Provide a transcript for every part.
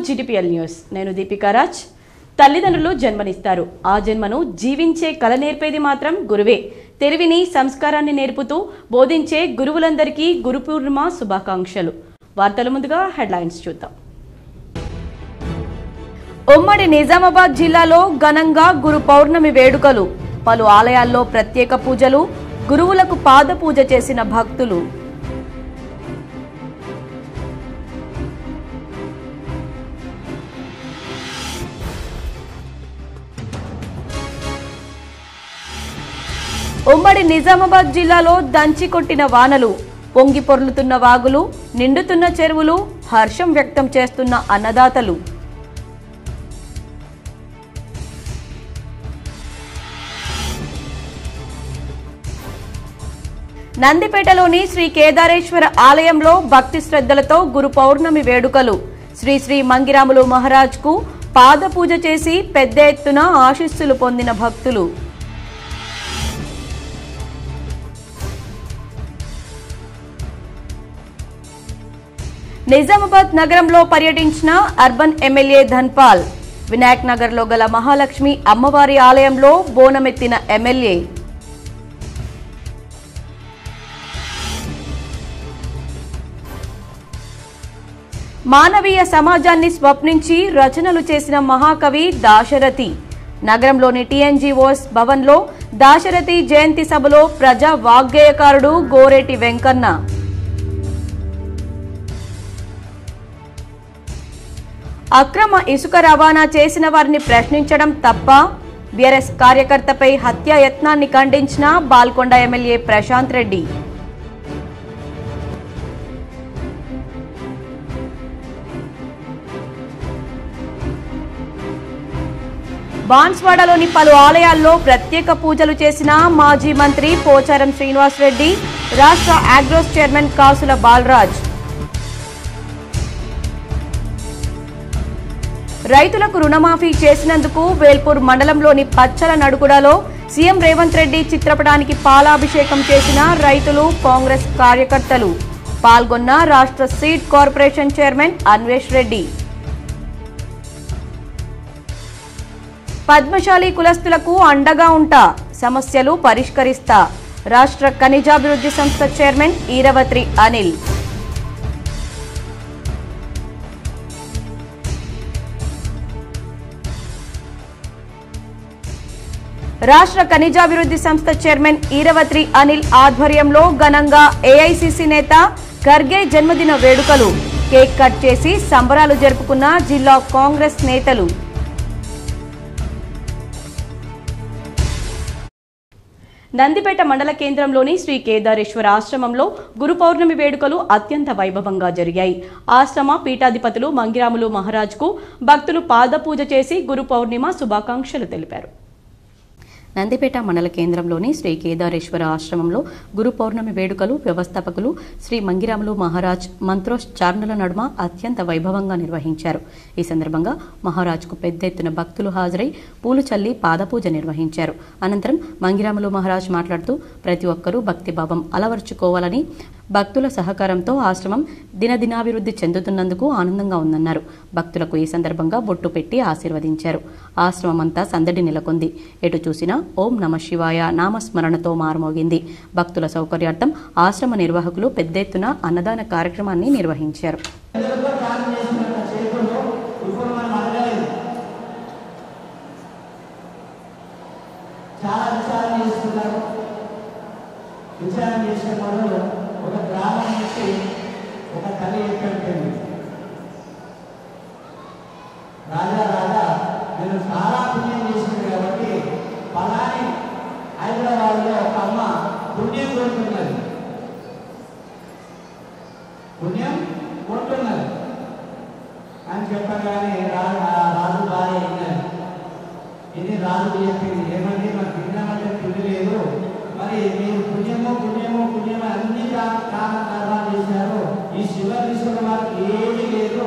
GTPL news నేను దీపికా రాజ్ తల్లిదండ్రులు జన్మనిస్తారు ఆ జన్మను జీవించే కల నేర్పేది మాత్రం గురువే తెలివిని సంస్కారాన్ని నేర్పుతూ బోధించే గురువులందరికీ గురు పూర్ణిమ శుభాకాంక్షలు వార్తల ముందుగా హెడ్లైన్స్ చూద్దాం ఉమ్మడి నిజామాబాద్ జిల్లాలో ఘనంగా గురు పౌర్ణమి వేడుకలు పలు ఆలయాల్లో ప్రత్యేక పూజలు గురువులకు పాద పూజ చేసిన భక్తులు ఉమ్మడి నిజామాబాద్ జిల్లాలో దంచి కొట్టిన వానలు పొంగి పొర్లుతున్న వాగులు నిండుతున్న చెరువులు హర్షం వ్యక్తం చేస్తున్న అన్నదాతలు నందిపేటలోని శ్రీ కేదారేశ్వర ఆలయంలో భక్తి శ్రద్ధలతో గురు పౌర్ణమి వేడుకలు శ్రీ శ్రీ మంగిరాములు మహారాజ్ కు పాద పూజ చేసి పెద్ద ఎత్తున ఆశీస్సులు పొందిన భక్తులు నిజామాబాద్ నగరంలో పర్యటించిన అర్బన్ ఎమ్మెల్యే ధన్పాల్ వినాయక్ నగర్ లో గల మహాలక్ష్మి అమ్మవారి ఆలయంలో బోనమెత్తిన ఎమ్మెల్యే మానవీయ సమాజాన్ని స్వప్నించి రచనలు చేసిన మహాకవి దాశరథి నగరంలోని టీఎన్జీఓస్ భవన్లో దాశరథి జయంతి సభలో ప్రజా వాగ్గేయకారుడు గోరేటి వెంకన్న అక్రమ ఇసుక రవాణా చేసిన వారిని ప్రశ్నించడం తప్ప బీఆర్ఎస్ కార్యకర్తపై హత్యాయత్నాన్ని ఖండించిన బాల్కొండ ఎమ్మెల్యే ప్రశాంత్ రెడ్డి బాన్స్వాడలోని పలు ఆలయాల్లో ప్రత్యేక పూజలు చేసిన మాజీ మంత్రి పోచారం శ్రీనివాస్ రెడ్డి రాష్ట్ర ఆగ్రోస్ చైర్మన్ కాసుల బాలరాజ్ రైతులకు రుణమాఫీ చేసినందుకు వేల్పూర్ మండలంలోని పచ్చల నడుగుడలో సీఎం రేవంత్ రెడ్డి చిత్రపటానికి పాలాభిషేకం చేసిన రైతులు కాంగ్రెస్ కార్యకర్తలు పాల్గొన్న రాష్ట్ర seed corporation chairman Anvesh Reddy Padmashali కులస్తులకు అండగా ఉంటా సమస్యలు పరిష్కరిస్తా రాష్ట్ర ఖనిజాభివృద్ధి సంస్థ చైర్మన్ ఈరవత్రి అనిల్ రాష్ట్ర ఖనిజాభివృద్ధి సంస్థ చైర్మన్ ఈరవత్రి అనిల్ ఆధ్వర్యంలో ఘనంగా ఏఐసిసి నేత ఖర్గే జన్మదిన వేడుకలు కేక్ కట్ చేసి సంబరాలు జరుపుకున్న జిల్లా కాంగ్రెస్ నేతలు నందిపేట మండల కేంద్రంలోని శ్రీ కేదారేశ్వర ఆశ్రమంలో గురు పౌర్ణమి వేడుకలు అత్యంత వైభవంగా జరిగాయి ఆశ్రమ పీఠాధిపతులు మంగిరాములు మహారాజ్కు భక్తులు పాదపూజ చేసి గురు పౌర్ణిమ శుభాకాంక్షలు తెలిపారు నందిపేట మండల కేంద్రంలోని శ్రీ కేదారేశ్వర ఆశ్రమంలో గురు పౌర్ణమి వేడుకలు వ్యవస్థాపకులు శ్రీ మంగిరాములు మహారాజ్ మంత్రోచ్చారణల నడుమ అత్యంత వైభవంగా నిర్వహించారు ఈ సందర్భంగా మహారాజ్కు పెద్ద ఎత్తున భక్తులు హాజరై పూలు చల్లి పాదపూజ నిర్వహించారు అనంతరం మంగిరాములు మహారాజ్ మాట్లాడుతూ ప్రతి ఒక్కరూ భక్తిభావం అలవర్చుకోవాలని భక్తుల సహకారంతో ఆశ్రమం దినదినాభివృద్ధి చెందుతున్నందుకు ఆనందంగా ఉందన్నారు భక్తులకు ఈ సందర్భంగా బొట్టు పెట్టి ఆశీర్వదించారు ఆశ్రమమంతా సందడి నెలకొంది ఎటు చూసినా ఓం నమ శివాయ నామస్మరణతో మారుమోగింది భక్తుల సౌకర్యార్థం ఆశ్రమ నిర్వాహకులు పెద్ద ఎత్తున అన్నదాన కార్యక్రమాన్ని నిర్వహించారు చాలా విచారణ చేస్తున్నారు విచారణ చేసిన వాళ్ళు ఒక గ్రామం నుంచి ఒక తల్లి ఎక్కడిపోయింది రాజా రాజా నేను చాలా పుణ్యం చేసింది కాబట్టి పలాని హైదరాబాద్లో ఒక అమ్మ పుణ్యం కోరుతున్నది పుణ్యం కొంటున్నది అని చెప్పగానే రా- రా- రాజు భార్య అయినది ఇది రాజు చెప్పింది ఏమంటే మాకు తిన్నామంటే పుణ్యం లేదు మరి మీరు పుణ్యము పుణ్యము పుణ్యము అన్ని కారణాలు చేశారు ఈ శివ తీసుకున్న వారికి ఏమీ లేదు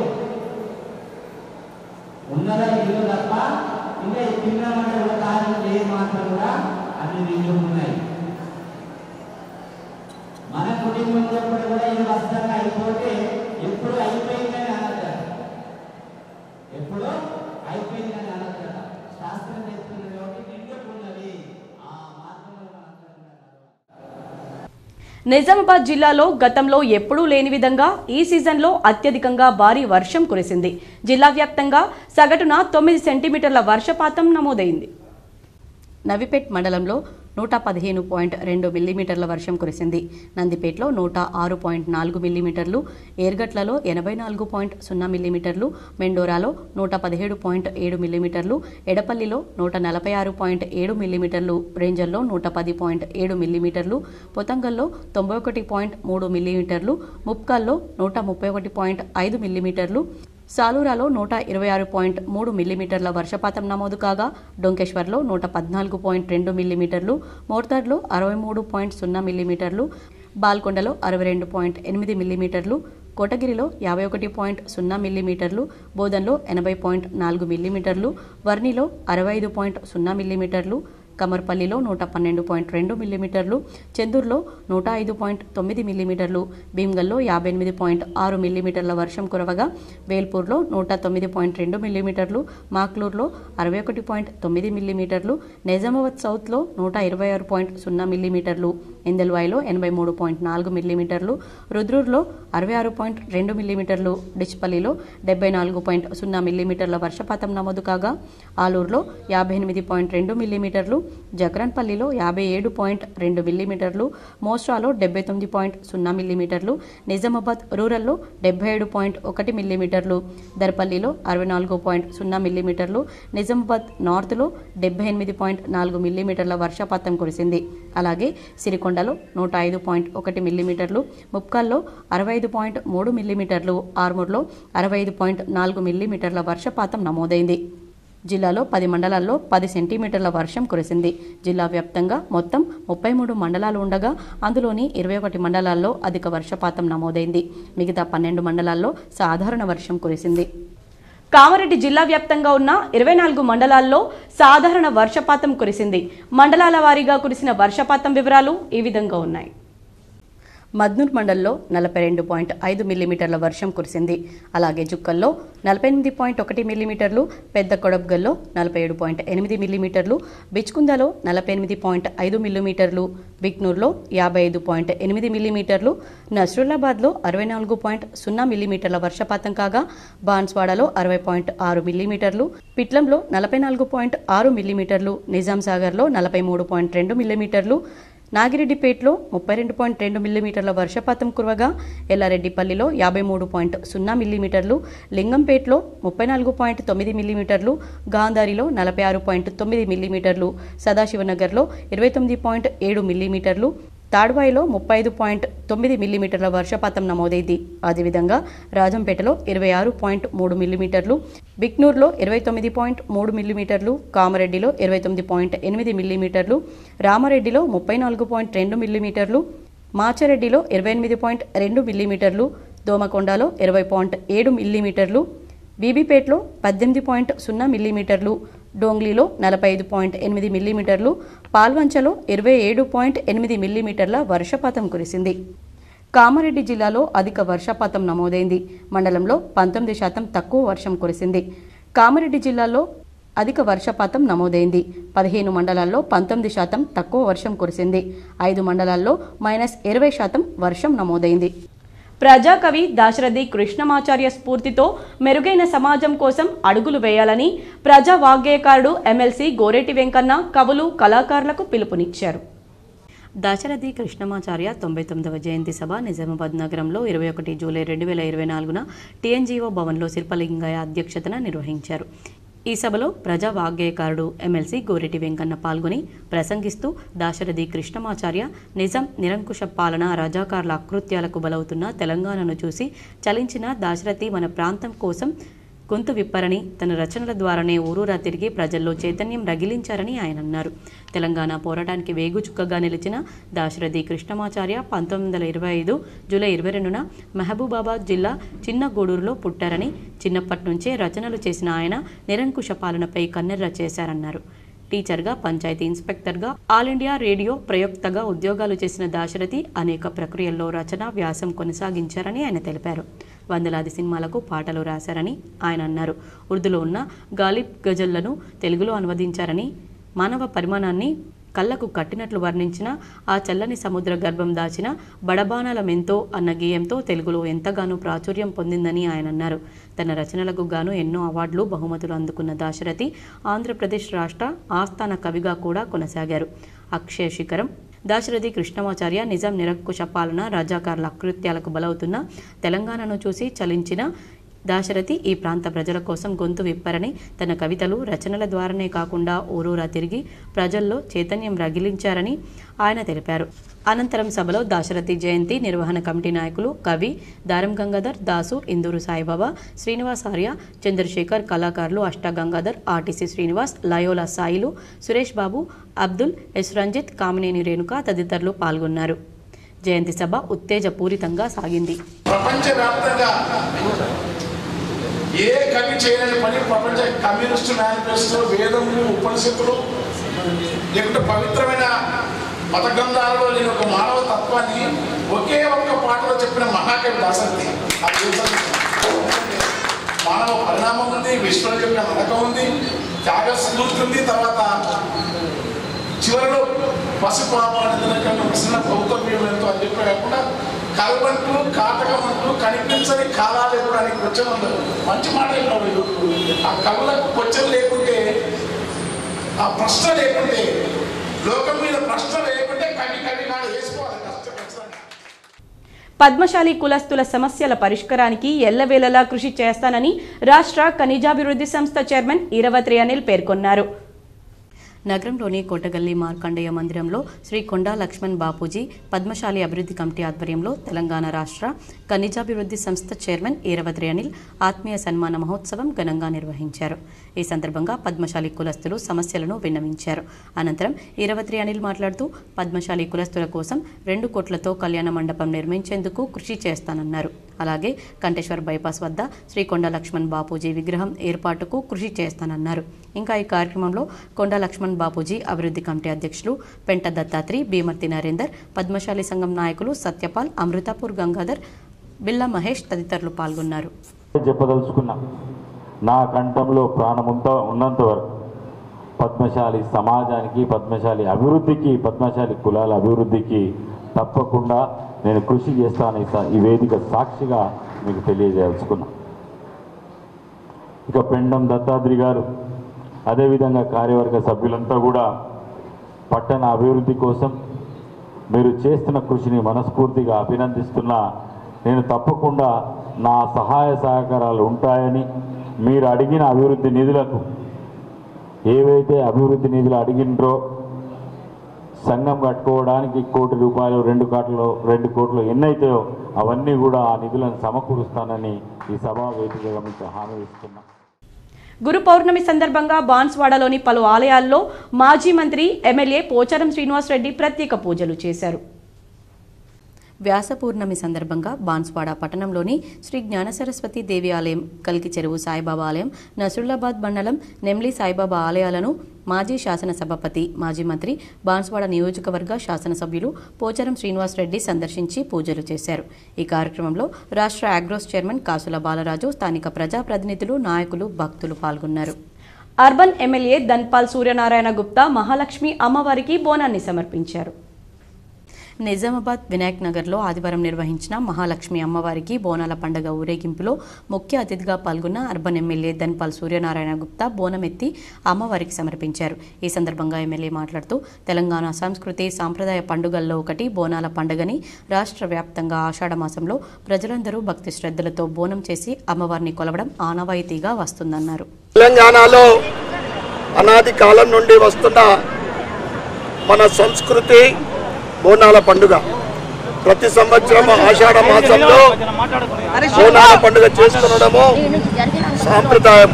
ఉన్నదా ఇల్లు తప్ప ఇంకా ఈ తిన్నామంటే ఒక కార్యం లేదు మాత్రం కూడా అన్ని నీళ్ళు ఉన్నాయి మన కుటుంబం చెప్పడం కూడా ఇది వస్తంగా అయిపోతే ఎప్పుడు అయిపోయిందని అనద్దు ఇప్పుడు అయిపోయింది అని అనొచ్చట శాస్త్రం చెప్తున్నది కాబట్టి నిండుకున్నది ఆ మార్గంలో మనందరం నడవాలి. నిజామాబాద్ జిల్లాలో గతంలో ఎప్పుడూ లేని విధంగా ఈ సీజన్లో అత్యధికంగా భారీ వర్షం కురిసింది జిల్లా వ్యాప్తంగా సగటున తొమ్మిది సెంటీమీటర్ల వర్షపాతం నమోదైంది నవిపేట్ మండలంలో నూట పదిహేను పాయింట్ రెండు మిల్లీమీటర్ల వర్షం కురిసింది నందిపేటలో నూట ఆరు పాయింట్ నాలుగు మిల్లీమీటర్లు ఏర్గట్లలో ఎనభై నాలుగు పాయింట్ సున్నా మిల్లీమీటర్లు మెండోరాలో నూట పదిహేడు పాయింట్ ఏడు మిల్లీమీటర్లు ఎడపల్లిలో నూట నలభై ఆరు పాయింట్ ఏడు మిల్లీమీటర్లు రేంజర్లో నూట పది పాయింట్ ఏడు మిల్లీమీటర్లు పొతంగల్లో తొంభై ఒకటి పాయింట్ మూడు మిల్లీమీటర్లు ముప్కాల్లో నూట ముప్పై ఒకటి పాయింట్ ఐదు మిల్లీమీటర్లు సాలూరాలో నూట ఇరవై ఆరు పాయింట్ మూడు మిల్లీమీటర్ల వర్షపాతం నమోదు కాగా డొంకేశ్వర్లో నూట పద్నాలుగు పాయింట్ రెండు మిల్లీమీటర్లు మోర్తాడ్లో అరవై మూడు పాయింట్ సున్నా మిల్లీమీటర్లు బాల్కొండలో అరవై రెండు పాయింట్ ఎనిమిది మిల్లీమీటర్లు కోటగిరిలో యాభై ఒకటి పాయింట్ సున్నా మిల్లీమీటర్లు బోధన్లో ఎనభై పాయింట్ నాలుగు మిల్లీమీటర్లు వర్ణిలో అరవై ఐదు పాయింట్ సున్నా మిల్లీమీటర్లు కమర్పల్లిలో నూట పన్నెండు పాయింట్ రెండు మిల్లీమీటర్లు చెందూరులో నూట ఐదు పాయింట్ తొమ్మిది మిల్లీమీటర్లు భీమ్గల్లో యాభై ఎనిమిది పాయింట్ ఆరు మిల్లీమీటర్ల వర్షం కురవగా వేల్పూర్లో నూట తొమ్మిది పాయింట్ రెండు మిల్లీమీటర్లు మాక్లూర్లో అరవై ఒకటి పాయింట్ తొమ్మిది మిల్లీమీటర్లు నిజామాబాద్ సౌత్లో నూట ఇరవై ఆరు పాయింట్ సున్నా మిల్లీమీటర్లు ఇందల్వాయిలో ఎనభై మూడు పాయింట్ నాలుగు మిల్లీమీటర్లు రుద్రూర్లో అరవై ఆరు పాయింట్ రెండు మిల్లీమీటర్లు డిచ్పల్లిలో డెబ్బై నాలుగు పాయింట్ సున్నా మిల్లీమీటర్ల వర్షపాతం నమోదు కాగా ఆలూరులో యాభై ఎనిమిది పాయింట్ రెండు మిల్లీమీటర్లు జగరన్పల్లిలో యాభై ఏడు పాయింట్ రెండు మిల్లీమీటర్లు మోస్ట్రాలో డెబ్బై తొమ్మిది పాయింట్ సున్నా మిల్లీమీటర్లు నిజామాబాద్ రూరల్లో డెబ్బై ఏడు పాయింట్ ఒకటి మిల్లీమీటర్లు దర్పల్లిలో అరవై నాలుగు పాయింట్ సున్నా మిల్లీమీటర్లు నిజామాబాద్ నార్త్లో డెబ్బై ఎనిమిది పాయింట్ నాలుగు మిల్లీమీటర్ల వర్షపాతం కురిసింది అలాగే సిరికొండలో నూట ఐదు పాయింట్ ఒకటి మిల్లీమీటర్లు ముప్కాల్లో అరవై ఐదు పాయింట్ మూడు మిల్లీమీటర్లు ఆర్మూర్లో అరవై ఐదు పాయింట్ నాలుగు మిల్లీమీటర్ల వర్షపాతం నమోదైంది జిల్లాలో పది మండలాల్లో పది సెంటీమీటర్ల వర్షం కురిసింది జిల్లా వ్యాప్తంగా మొత్తం ముప్పై మూడు మండలాలు ఉండగా అందులోని ఇరవై ఒకటి మండలాల్లో అధిక వర్షపాతం నమోదైంది మిగతా పన్నెండు మండలాల్లో సాధారణ వర్షం కురిసింది కామారెడ్డి జిల్లా వ్యాప్తంగా ఉన్న ఇరవై నాలుగు మండలాల్లో సాధారణ వర్షపాతం కురిసింది మండలాల వారీగా కురిసిన వర్షపాతం వివరాలు ఈ విధంగా ఉన్నాయి మద్నూర్ మండల్లో నలభై రెండు పాయింట్ ఐదు మిల్లీమీటర్ల వర్షం కురిసింది అలాగే జుక్కల్లో నలభై ఎనిమిది పాయింట్ ఒకటి మిల్లీమీటర్లు పెద్ద కొడబ్గల్లో నలభై ఏడు పాయింట్ ఎనిమిది మిల్లీమీటర్లు బిచ్కుందలో నలభై ఎనిమిది పాయింట్ ఐదు మిల్లీమీటర్లు బిక్నూర్లో యాభై ఐదు పాయింట్ ఎనిమిది మిల్లీమీటర్లు నస్రుల్లాబాద్లో అరవై నాలుగు పాయింట్ సున్నా మిల్లీమీటర్ల వర్షపాతం కాగా బాన్స్వాడలో అరవై పాయింట్ ఆరు మిల్లీమీటర్లు పిట్లంలో నలభై నాలుగు పాయింట్ ఆరు మిల్లీమీటర్లు నిజాం సాగర్లో నలభై మూడు పాయింట్ రెండు మిల్లీమీటర్లు నాగిరెడ్డిపేటలో ముప్పై రెండు పాయింట్ రెండు మిల్లీమీటర్ల వర్షపాతం కురవగా ఎల్లారెడ్డిపల్లిలో యాభై మూడు పాయింట్ సున్నా మిల్లీమీటర్లు లింగంపేటలో ముప్పై నాలుగు పాయింట్ తొమ్మిది మిల్లీమీటర్లు గాంధారిలో నలభై ఆరు పాయింట్ తొమ్మిది మిల్లీమీటర్లు సదాశివనగర్లో ఇరవై తొమ్మిది పాయింట్ ఏడు మిల్లీమీటర్లు తాడ్వాయిలో ముప్పై ఐదు పాయింట్ తొమ్మిది మిల్లీమీటర్ల వర్షపాతం నమోదైంది అదేవిధంగా రాజంపేటలో ఇరవై ఆరు పాయింట్ మూడు మిల్లీమీటర్లు బిక్నూర్లో ఇరవై తొమ్మిది పాయింట్ మూడు మిల్లీమీటర్లు కామారెడ్డిలో ఇరవై తొమ్మిది పాయింట్ ఎనిమిది మిల్లీమీటర్లు రామారెడ్డిలో ముప్పై నాలుగు పాయింట్ రెండు మిల్లీమీటర్లు మాచారెడ్డిలో ఇరవై ఎనిమిది పాయింట్ రెండు మిల్లీమీటర్లు దోమకొండలో ఇరవై పాయింట్ ఏడు మిల్లీమీటర్లు బీబీపేటలో పద్దెనిమిది పాయింట్ సున్నా మిల్లీమీటర్లు డోంగ్లీలో నలభై ఐదు పాయింట్ ఎనిమిది మిల్లీమీటర్లు పాల్వంచలో ఇరవై ఏడు పాయింట్ ఎనిమిది మిల్లీమీటర్ల వర్షపాతం కురిసింది కామారెడ్డి జిల్లాలో అధిక వర్షపాతం నమోదైంది మండలంలో పంతొమ్మిది శాతం తక్కువ వర్షం కురిసింది కామారెడ్డి జిల్లాలో అధిక వర్షపాతం నమోదైంది పదిహేను మండలాల్లో పంతొమ్మిది శాతం తక్కువ వర్షం కురిసింది ఐదు మండలాల్లో మైనస్ ఇరవై శాతం వర్షం నమోదైంది ప్రజాకవి దాశరథి కృష్ణమాచార్య స్ఫూర్తితో మెరుగైన సమాజం కోసం అడుగులు వేయాలని ప్రజా వాగ్గేయకారుడు ఎమ్మెల్సీ గోరెటి వెంకన్న కవులు కళాకారులకు పిలుపునిచ్చారు దాశరథి కృష్ణమాచార్య తొంభై తొమ్మిదవ జయంతి సభ నిజామాబాద్ నగరంలో ఇరవై ఒకటి జూలై రెండు వేల ఇరవై నాలుగున టీఎన్జీఓ భవన్లో శిల్పలింగయ్య అధ్యక్షతన నిర్వహించారు ఈ సభలో ప్రజా వాగ్గేయకారుడు ఎమ్మెల్సీ గోరెటి వెంకన్న పాల్గొని ప్రసంగిస్తూ దాశరథి కృష్ణమాచార్య నిజం నిరంకుశ పాలన రజాకార్ల అకృత్యాలకు బలవుతున్న తెలంగాణను చూసి చలించిన దాశరథి మన ప్రాంతం కోసం గొంతు విప్పరని తన రచనల ద్వారానే ఊరూరా తిరిగి ప్రజల్లో చైతన్యం రగిలించారని ఆయన అన్నారు తెలంగాణ పోరాటానికి వేగుచుక్కగా నిలిచిన దాశరథి కృష్ణమాచార్య పంతొమ్మిది వందల ఇరవై ఐదు జూలై ఇరవై రెండున మహబూబాబాద్ జిల్లా చిన్న గూడూరులో పుట్టారని చిన్నప్పటి నుంచే రచనలు చేసిన ఆయన నిరంకుశ పాలనపై కన్నెర్ర చేశారన్నారు టీచర్గా పంచాయతీ ఇన్స్పెక్టర్గా ఆల్ ఇండియా రేడియో ప్రయోక్తగా ఉద్యోగాలు చేసిన దాశరథి అనేక ప్రక్రియల్లో రచన వ్యాసం కొనసాగించారని ఆయన తెలిపారు వందలాది సినిమాలకు పాటలు రాశారని ఆయన అన్నారు ఉర్దూలో ఉన్న గాలిబ్ గజల్లను తెలుగులో అనువదించారని మానవ పరిమాణాన్ని కళ్ళకు కట్టినట్లు వర్ణించిన ఆ చల్లని సముద్ర గర్భం దాచిన బడబానాల మెంతో అన్న గేయంతో తెలుగులో ఎంతగానో ప్రాచుర్యం పొందిందని ఆయన అన్నారు తన రచనలకు గాను ఎన్నో అవార్డులు బహుమతులు అందుకున్న దాశరథి ఆంధ్రప్రదేశ్ రాష్ట్ర ఆస్థాన కవిగా కూడా కొనసాగారు అక్షయ శిఖరం దాశరథి కృష్ణమాచార్య నిజాం నిరంకుశ పాలన రాజాకారుల అకృత్యాలకు బలవుతున్న తెలంగాణను చూసి చలించిన దాశరథి ఈ ప్రాంత ప్రజల కోసం గొంతు విప్పారని తన కవితలు రచనల ద్వారానే కాకుండా ఊరూరా తిరిగి ప్రజల్లో చైతన్యం రగిలించారని ఆయన తెలిపారు అనంతరం సభలో దాశరథి జయంతి నిర్వహణ కమిటీ నాయకులు కవి దారం గంగాధర్ దాసు ఇందూరు సాయిబాబా శ్రీనివాస్ ఆర్య చంద్రశేఖర్ కళాకారులు Ashtagangadhar RTC Srinivas Loyola Sailu Suresh Babu Abdul S Ranjith Kamineni Renuka తదితరులు పాల్గొన్నారు జయంతి సభ ఉత్తేజపూరితంగా సాగింది ప్రపంచవ్యాప్తంగా ఏ కవి చేయలేని పని ప్రపంచ కమ్యూనిస్టు మేనిఫెస్టో వేదములు ఉపనిషత్తులు లేకుంటే పవిత్రమైన మత గ్రంథాలలో లేని ఒక మానవ తత్వాన్ని ఒకే ఒక్క పాటలో చెప్పిన మహాకవి దాసరి మానవ పరిణామం ఉంది విశ్వం చెప్పిన నడకం ఉంది త్యాగ స్ఫూర్తి ఉంది తర్వాత చివరిలో పసుపాప చిన్న భౌతవ్యం ఎంతో అని చెప్పి కాకుండా కలబంటూ కాటకమంటూ కనిపించని కాలాలు ఎదురానికి వచ్చే మంచి మాట చెప్పినాడు వీళ్ళు. ఆ కవులకు కొంచెం లేకుంటే ఆ ప్రశ్న లేకుంటే లోకం మీద ప్రశ్న లేకుంటే కవి కవి నాడు వేసుకోవాలి కష్టం ఖచ్చితంగా పద్మశాలి కులస్తుల సమస్యల పరిష్కారానికి ఎల్లవేళలా కృషి చేస్తానని రాష్ట్ర ఖనిజాభివృద్ధి సంస్థ చైర్మన్ ఈరవత్రి అనిల్ పేర్కొన్నారు నగరంలోని కోటగల్లి మార్కండేయ మందిరంలో శ్రీ కొండా లక్ష్మణ్ బాపూజీ పద్మశాలి అభివృద్ధి కమిటీ ఆధ్వర్యంలో తెలంగాణ రాష్ట్ర ఖనిజాభివృద్ధి సంస్థ చైర్మన్ ఈరవత్రి అనిల్ ఆత్మీయ సన్మాన మహోత్సవం ఘనంగా నిర్వహించారు ఈ సందర్భంగా పద్మశాలి కులస్తులు సమస్యలను విన్నవించారు అనంతరం ఈరవత్రి అనిల్ మాట్లాడుతూ పద్మశాలి కులస్తుల కోసం రెండు కోట్లతో కళ్యాణ మండపం నిర్మించేందుకు కృషి చేస్తానన్నారు అలాగే కంటేశ్వర్ బైపాస్ వద్ద శ్రీ కొండ లక్ష్మణ్ బాపూజీ విగ్రహం ఏర్పాటుకు కృషి చేస్తానన్నారు ఇంకా ఈ కార్యక్రమంలో కొండ లక్ష్మణ్ బాపూజీ అభివృద్ధి కమిటీ అధ్యక్షులు పెంట దత్తాత్రి భీమర్తి నరేందర్ పద్మశాలి సంఘం నాయకులు సత్యపాల్ అమృతాపూర్ గంగాధర్ బిల్లా మహేష్ తదితరులు పాల్గొన్నారు చెప్పదలుచుకున్నా నా కంఠంలో ప్రాణముంత ఉన్నంత వరకు పద్మశాలి సమాజానికి పద్మశాలి అభివృద్ధికి పద్మశాలి కులాల అభివృద్ధికి తప్పకుండా నేను కృషి చేస్తాను ఈ స- ఈ వేదిక సాక్షిగా మీకు తెలియజేయదలుచుకున్నా ఇక పెండం దత్తాద్రి గారు అదేవిధంగా కార్యవర్గ సభ్యులంతా కూడా పట్టణ అభివృద్ధి కోసం మీరు చేస్తున్న కృషిని మనస్ఫూర్తిగా అభినందిస్తున్నా నేను తప్పకుండా నా సహాయ సహకారాలు ఉంటాయని మీరు అడిగిన అభివృద్ధి నిధులకు ఏవైతే అభివృద్ధి నిధులు అడిగినరో సంఘం కట్టుకోవడానికి కోటి రూపాయలు రెండు కోట్లు రెండు కోట్లు ఎన్నైతాయో అవన్నీ కూడా ఆ నిధులను సమకూరుస్తానని ఈ సభా వేదికగా మీకు హామీ ఇస్తున్నా గురు పౌర్ణమి సందర్భంగా బాన్స్వాడలోని పలు ఆలయాల్లో మాజీ మంత్రి ఎమ్మెల్యే పోచారం శ్రీనివాసరెడ్డి ప్రత్యేక పూజలు చేశారు వ్యాస పూర్ణమి సందర్భంగా బాన్స్వాడ పట్టణంలోని శ్రీ జ్ఞాన సరస్వతి దేవి ఆలయం కల్కి చెరువు సాయిబాబా ఆలయం నసుల్లాబాద్ మండలం నెమ్లి సాయిబాబా ఆలయాలను మాజీ శాసనసభాపతి మాజీ మంత్రి బాన్స్వాడ నియోజకవర్గ శాసనసభ్యులు పోచారం శ్రీనివాసరెడ్డి సందర్శించి పూజలు చేశారు ఈ కార్యక్రమంలో రాష్ట్ర అగ్రోస్ చైర్మన్ కాసుల బాలరాజు స్థానిక ప్రజాప్రతినిధులు నాయకులు భక్తులు పాల్గొన్నారు అర్బన్ ఎమ్మెల్యే ధన్పాల్ సూర్యనారాయణ గుప్తా మహాలక్ష్మి అమ్మవారికి బోనాన్ని సమర్పించారు నిజామాబాద్ వినాయక్ నగర్లో ఆదివారం నిర్వహించిన మహాలక్ష్మి అమ్మవారికి బోనాల పండుగ ఊరేగింపులో ముఖ్య అతిథిగా పాల్గొన్న అర్బన్ ఎమ్మెల్యే ధన్పాల్ సూర్యనారాయణ గుప్తా బోనం ఎత్తి అమ్మవారికి సమర్పించారు ఈ సందర్భంగా ఎమ్మెల్యే మాట్లాడుతూ తెలంగాణ సంస్కృతి సాంప్రదాయ పండుగల్లో ఒకటి బోనాల పండుగని రాష్ట్ర వ్యాప్తంగా ఆషాఢ మాసంలో ప్రజలందరూ భక్తి శ్రద్ధలతో బోనం చేసి అమ్మవారిని కొలవడం ఆనవాయితీగా వస్తుందన్నారు తెలంగాణలో అనాది కాలం నుండి వస్తున్న మన సంస్కృతి బోనాల పండుగ ప్రతి సంవత్సరం ఆషాఢ మాసంలో బోనాల పండుగ చేసుకునడము సాంప్రదాయం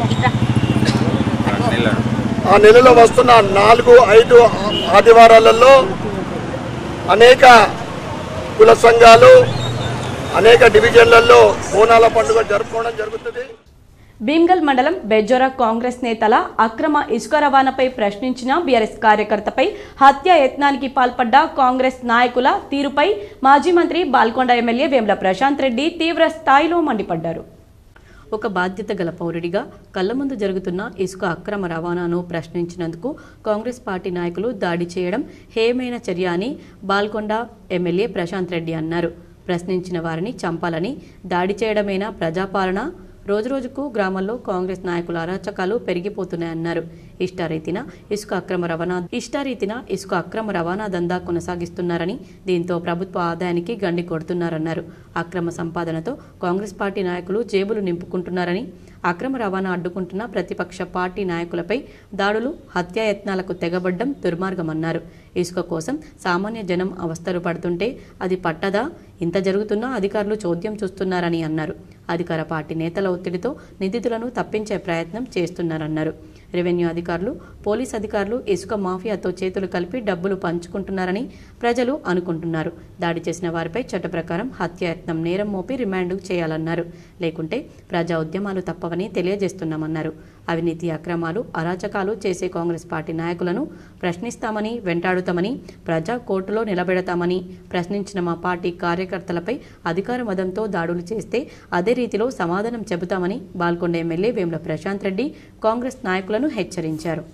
ఆ నెలలో వస్తున్న నాలుగు ఐదు ఆదివారాలలో అనేక కుల సంఘాలు అనేక డివిజన్లలో బోనాల పండుగ జరుపుకోవడం జరుగుతుంది భీమ్గల్ మండలం బెజ్జోరా కాంగ్రెస్ నేతల అక్రమ ఇసుక రవాణాపై ప్రశ్నించిన బీఆర్ఎస్ కార్యకర్తపై హత్య యత్నానికి పాల్పడ్డ కాంగ్రెస్ నాయకుల తీరుపై మాజీ మంత్రి బాల్కొండ ఎమ్మెల్యే వేముల ప్రశాంత్ రెడ్డి తీవ్ర స్థాయిలో మండిపడ్డారు ఒక బాధ్యత గల పౌరుడిగా కళ్ల ముందు జరుగుతున్న ఇసుక అక్రమ రవాణాను ప్రశ్నించినందుకు కాంగ్రెస్ పార్టీ నాయకులు దాడి చేయడం హేమైన చర్య అని బాల్కొండ ఎమ్మెల్యే ప్రశాంత్ రెడ్డి అన్నారు ప్రశ్నించిన వారిని చంపాలని దాడి చేయడమేనా ప్రజాపాలన రోజురోజుకు గ్రామాల్లో కాంగ్రెస్ నాయకుల అరాచకాలు పెరిగిపోతున్నాయన్నారు ఇష్టారీతిన ఇసుక అక్రమ రవాణా ఇష్టారీతిన ఇసుక అక్రమ రవాణా దందా కొనసాగిస్తున్నారని దీంతో ప్రభుత్వ ఆదాయానికి గండి కొడుతున్నారన్నారు అక్రమ సంపాదనతో కాంగ్రెస్ పార్టీ నాయకులు జేబులు నింపుకుంటున్నారని అక్రమ రవాణా అడ్డుకుంటున్న ప్రతిపక్ష పార్టీ నాయకులపై దాడులు హత్యాయత్నాలకు తెగబడ్డం దుర్మార్గమన్నారు ఇసుక కోసం సామాన్య జనం అవస్థలు పడుతుంటే అది పట్టదా ఇంత జరుగుతున్నా అధికారులు చోద్యం చూస్తున్నారని అన్నారు అధికార పార్టీ నేతల ఒత్తిడితో నిందితులను తప్పించే ప్రయత్నం చేస్తున్నారన్నారు రెవెన్యూ అధికారులు పోలీస్ అధికారులు ఇసుక మాఫియాతో చేతులు కలిపి డబ్బులు పంచుకుంటున్నారని ప్రజలు అనుకుంటున్నారు దాడి చేసిన వారిపై చట్ట ప్రకారం హత్యాయత్నం నేరం మోపి రిమాండ్ చేయాలన్నారు లేకుంటే ప్రజా ఉద్యమాలు తప్పవని తెలియజేస్తున్నామన్నారు అవినీతి అక్రమాలు అరాచకాలు చేసే కాంగ్రెస్ పార్టీ నాయకులను ప్రశ్నిస్తామని వెంటాడుతామని ప్రజా కోర్టులో నిలబెడతామని ప్రశ్నించిన మా పార్టీ కార్యకర్తలపై అధికార మదంతో దాడులు చేస్తే అదే రీతిలో సమాధానం చెబుతామని బాల్కొండ ఎమ్మెల్యే వేముల ప్రశాంత్ రెడ్డి కాంగ్రెస్ నాయకులను హెచ్చరించారు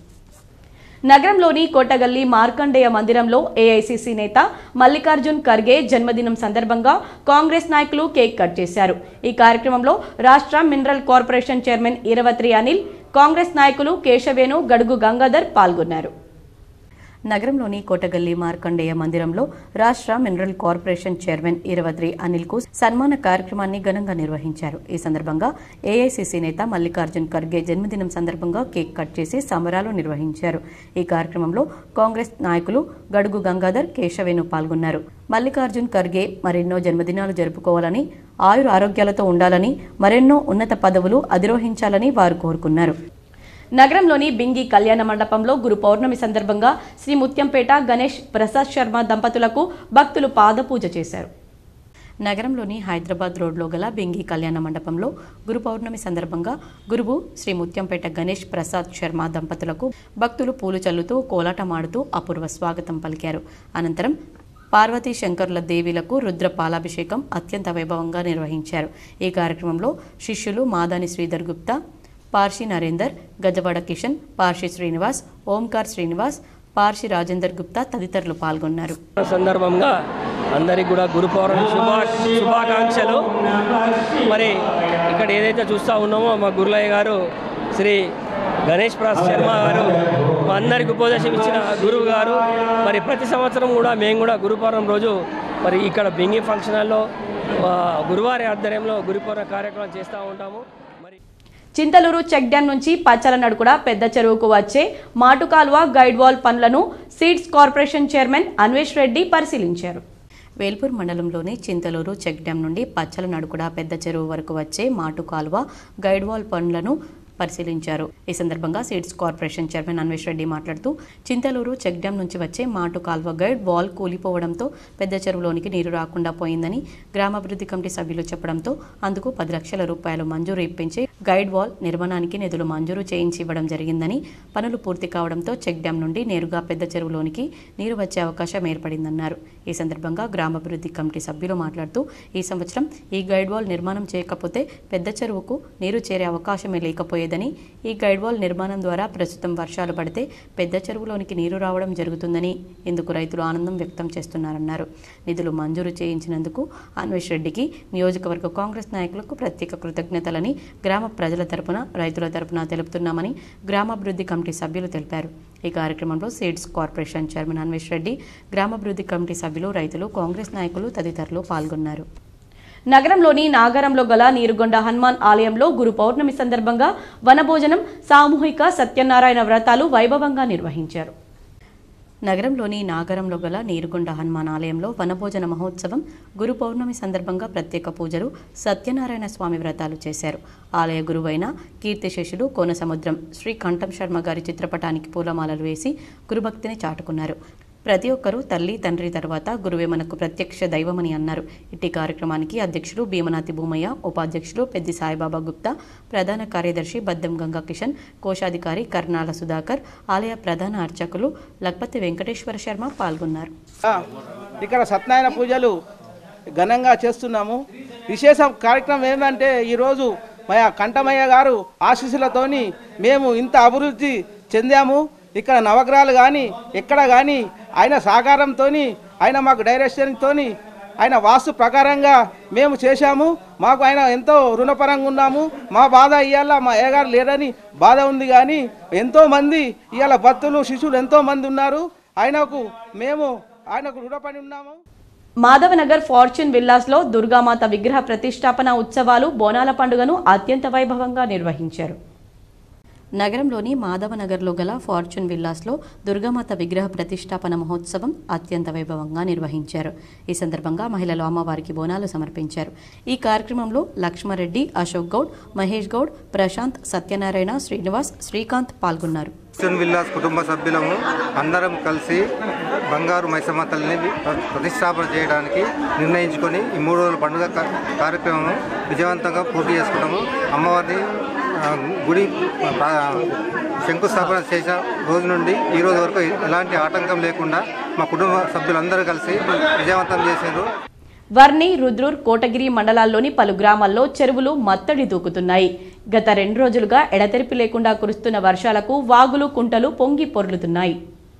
నగరంలోని కోటగల్లి మార్కండేయ మందిరంలో ఏఐసిసి నేత మల్లికార్జున్ ఖర్గే జన్మదినం సందర్భంగా కాంగ్రెస్ నాయకులు కేక్ కట్ చేశారు ఈ కార్యక్రమంలో రాష్ట్ర mineral corporation chairman Iravatri Anil Congress నాయకులు కేశవేణు గడుగు గంగాధర్ పాల్గొన్నారు నగరంలోని కోటగల్లి మార్కండేయ మందిరంలో రాష్ట్ర mineral corporation chairman Iravadri Anil కు సన్మాన కార్యక్రమాన్ని ఘనంగా నిర్వహించారు ఈ సందర్భంగా ఏఐసిసి నేత మల్లికార్జున్ ఖర్గే జన్మదినం సందర్భంగా కేక్ కట్ చేసి సంబరాలు నిర్వహించారు ఈ కార్యక్రమంలో కాంగ్రెస్ నాయకులు గడుగు గంగాధర్ కేశవేణు పాల్గొన్నారు మల్లికార్జున్ ఖర్గే మరెన్నో జన్మదినాలు జరుపుకోవాలని ఆయుర ఆరోగ్యాలతో ఉండాలని మరెన్నో ఉన్నత పదవులు అధిరోహించాలని వారు కోరుకున్నారు నగరంలోని బింగి కళ్యాణ మండపంలో గురు పౌర్ణమి సందర్భంగా శ్రీ ముత్యంపేట గణేష్ ప్రసాద్ శర్మ దంపతులకు భక్తులు పాదపూజ చేశారు నగరంలోని హైదరాబాద్ రోడ్లో గల బెంగి కళ్యాణ మండపంలో గురు పౌర్ణమి సందర్భంగా గురువు శ్రీ ముత్యంపేట గణేష్ ప్రసాద్ శర్మ దంపతులకు భక్తులు పూలు చల్లుతూ కోలాటమాడుతూ అపూర్వ స్వాగతం పలికారు అనంతరం పార్వతీ శంకర్ల దేవీలకు రుద్ర పాలాభిషేకం అత్యంత వైభవంగా నిర్వహించారు ఈ కార్యక్రమంలో శిష్యులు మాదాని శ్రీధర్ గుప్తా పార్షి నరేందర్ గజవాడ కిషన్ పార్షి శ్రీనివాస్ ఓంకార్ శ్రీనివాస్ పార్షి రాజేందర్ గుప్తా తదితరులు పాల్గొన్నారు సందర్భంగా అందరికి కూడా గురు పౌర్ణమి శుభా శుభాకాంక్షలు మరి ఇక్కడ ఏదైతే చూస్తూ ఉన్నామో మా గురులయ్య గారు శ్రీ గణేష్ ప్రసాద్ శర్మ గారు మా అందరికి ఉపదేశం ఇచ్చిన గురువు గారు మరి ప్రతి సంవత్సరం కూడా మేము కూడా గురు పౌర్ణమి రోజు మరి ఇక్కడ బెంగి ఫంక్షన్ హాల్లో ఆ, గురువారి ఆధ్వర్యంలో గురు పౌర్ణమి కార్యక్రమం చేస్తూ ఉంటాము మరి చింతలూరు చెక్ డ్యాం నుంచి పచ్చల నడుకుడ పెద్ద చెరువుకు వచ్చే మాటుకాల్వ గైడ్ వాల్ పనులను seeds corporation chairman Anvesh Reddy పరిశీలించారు వేల్పూర్ మండలంలోని చింతలూరు చెక్ డ్యాం నుండి పచ్చల నడుకుడ పెద్ద చెరువు వరకు వచ్చే మాటు కాలువ గైడ్ వాల్ పనులను పరిశీలించారు ఈ సందర్భంగా seeds corporation chairman Anvesh Reddy మాట్లాడుతూ చింతలూరు చెక్ డ్యాం నుంచి వచ్చే మాటు కాల్వ గైడ్ వాల్ కూలిపోవడంతో పెద్ద చెరువులోనికి నీరు రాకుండా పోయిందని గ్రామాభివృద్ధి కమిటీ సభ్యులు చెప్పడంతో అందుకు పది లక్షల రూపాయలు మంజూరు ఇప్పించి గైడ్ వాల్ నిర్మాణానికి నిధులు మంజూరు చేయించి ఇవ్వడం జరిగిందని పనులు పూర్తి కావడంతో చెక్ డ్యాం నుండి నేరుగా పెద్ద చెరువులోనికి నీరు వచ్చే అవకాశం ఏర్పడిందన్నారు ఈ సందర్భంగా గ్రామాభివృద్ధి కమిటీ సభ్యులు మాట్లాడుతూ ఈ సంవత్సరం ఈ గైడ్ వాల్ నిర్మాణం చేయకపోతే పెద్ద చెరువుకు నీరు చేరే అవకాశమే లేకపోయేదని ఈ గైడ్ వాల్ నిర్మాణం ద్వారా ప్రస్తుతం వర్షాలు పడితే పెద్ద చెరువులోనికి నీరు రావడం జరుగుతుందని ఇందుకు రైతులు ఆనందం వ్యక్తం చేస్తున్నారన్నారు నిధులు మంజూరు చేయించినందుకు అన్వేష్ రెడ్డికి నియోజకవర్గ కాంగ్రెస్ నాయకులకు ప్రత్యేక కృతజ్ఞతలని గ్రామ ప్రజల తరపున రైతుల తరపున తెలుపుతున్నామని గ్రామాభివృద్ధి కమిటీ సభ్యులు తెలిపారు ఈ కార్యక్రమంలో seeds corporation chairman Anvesh Reddy గ్రామాభివృద్ధి కమిటీ సభ్యులు రైతులు కాంగ్రెస్ నాయకులు తదితరులు పాల్గొన్నారు నగరంలోని నాగరంలో గల నీరుగొండ హనుమాన్ ఆలయంలో గురు పౌర్ణమి సందర్భంగా వనభోజనం సామూహిక సత్యనారాయణ వ్రతాలు వైభవంగా నిర్వహించారు నగరంలోని నాగరంలో గల నీరుగొండ హనుమాన్ ఆలయంలో వనభోజన మహోత్సవం గురు పౌర్ణమి సందర్భంగా ప్రత్యేక పూజలు సత్యనారాయణ స్వామి వ్రతాలు చేశారు ఆలయ గురువైన కీర్తిశేషులు కోనసముద్రం శ్రీ కంఠం శర్మ గారి చిత్రపటానికి పూలమాలలు వేసి గురుభక్తిని చాటుకున్నారు ప్రతి ఒక్కరూ తల్లి తండ్రి తర్వాత గురువే మనకు ప్రత్యక్ష దైవమని అన్నారు ఇట్టి కార్యక్రమానికి అధ్యక్షులు భీమనాథి భూమయ్య ఉపాధ్యక్షులు పెద్ది సాయిబాబా గుప్తా ప్రధాన కార్యదర్శి బద్దం గంగా కిషన్ కోశాధికారి కర్నాల సుధాకర్ ఆలయ ప్రధాన అర్చకులు లక్పతి వెంకటేశ్వర శర్మ పాల్గొన్నారు ఆ, ఇక్కడ సత్యనారాయణ పూజలు ఘనంగా చేస్తున్నాము విశేష కార్యక్రమం ఏమంటే ఈరోజు మా కంఠమయ్య గారు ఆశీస్సులతోని మేము ఇంత అభివృద్ధి చెందాము ఇక్కడ నవగ్రహాలు కానీ ఎక్కడ కానీ ఆయన సహకారంతో ఆయన మాకు డైరెక్షన్తో ఆయన వాస్తు ప్రకారంగా మేము చేశాము మాకు ఆయన ఎంతో రుణపరంగా ఉన్నాము మా బాధ ఇవాళ మా అయ్యగారు లేరని బాధ ఉంది కానీ ఎంతోమంది ఇవాళ భక్తులు శిష్యులు ఎంతోమంది ఉన్నారు ఆయనకు మేము ఆయనకు రుణపడి ఉన్నాము మాధవనగర్ ఫార్చ్యూన్ విల్లాస్లో దుర్గామాత విగ్రహ ప్రతిష్టాపన ఉత్సవాలు బోనాల పండుగను అత్యంత వైభవంగా నిర్వహించారు నగరంలోని మాధవనగర్లో గల ఫార్చ్యూన్ విల్లాస్లో దుర్గామాత విగ్రహ ప్రతిష్టాపన మహోత్సవం అత్యంత వైభవంగా నిర్వహించారు ఈ సందర్భంగా మహిళలు అమ్మవారికి బోనాలు సమర్పించారు ఈ కార్యక్రమంలో లక్ష్మారెడ్డి అశోక్ గౌడ్ మహేష్ గౌడ్ ప్రశాంత్ సత్యనారాయణ శ్రీనివాస్ శ్రీకాంత్ పాల్గొన్నారు క్రిస్టియన్ విల్లాస్ కుటుంబ సభ్యులము అందరం కలిసి బంగారు మైసమ్మ తల్లిని ప్ర- ప్రతిష్టాపన చేయడానికి నిర్ణయించుకొని ఈ మూడు రోజుల పండుగ కా- కార్యక్రమం విజయవంతంగా పూర్తి చేసుకున్నాము అమ్మవారిని ఆ, గుడి ప్రా- శంకుస్థాపన చేసిన రోజు నుండి ఈ రోజు వరకు ఎలాంటి ఆటంకం లేకుండా మా కుటుంబ సభ్యులందరూ కలిసి విజయవంతం చేశారు వర్ణి రుద్రూర్ కోటగిరి మండలాల్లోని పలు గ్రామాల్లో చెరువులు మత్తడి దూకుతున్నాయి గత రెండు రోజులుగా ఎడతెరిపి లేకుండా కురుస్తున్న వర్షాలకు వాగులు కుంటలు పొంగి పొర్లుతున్నాయి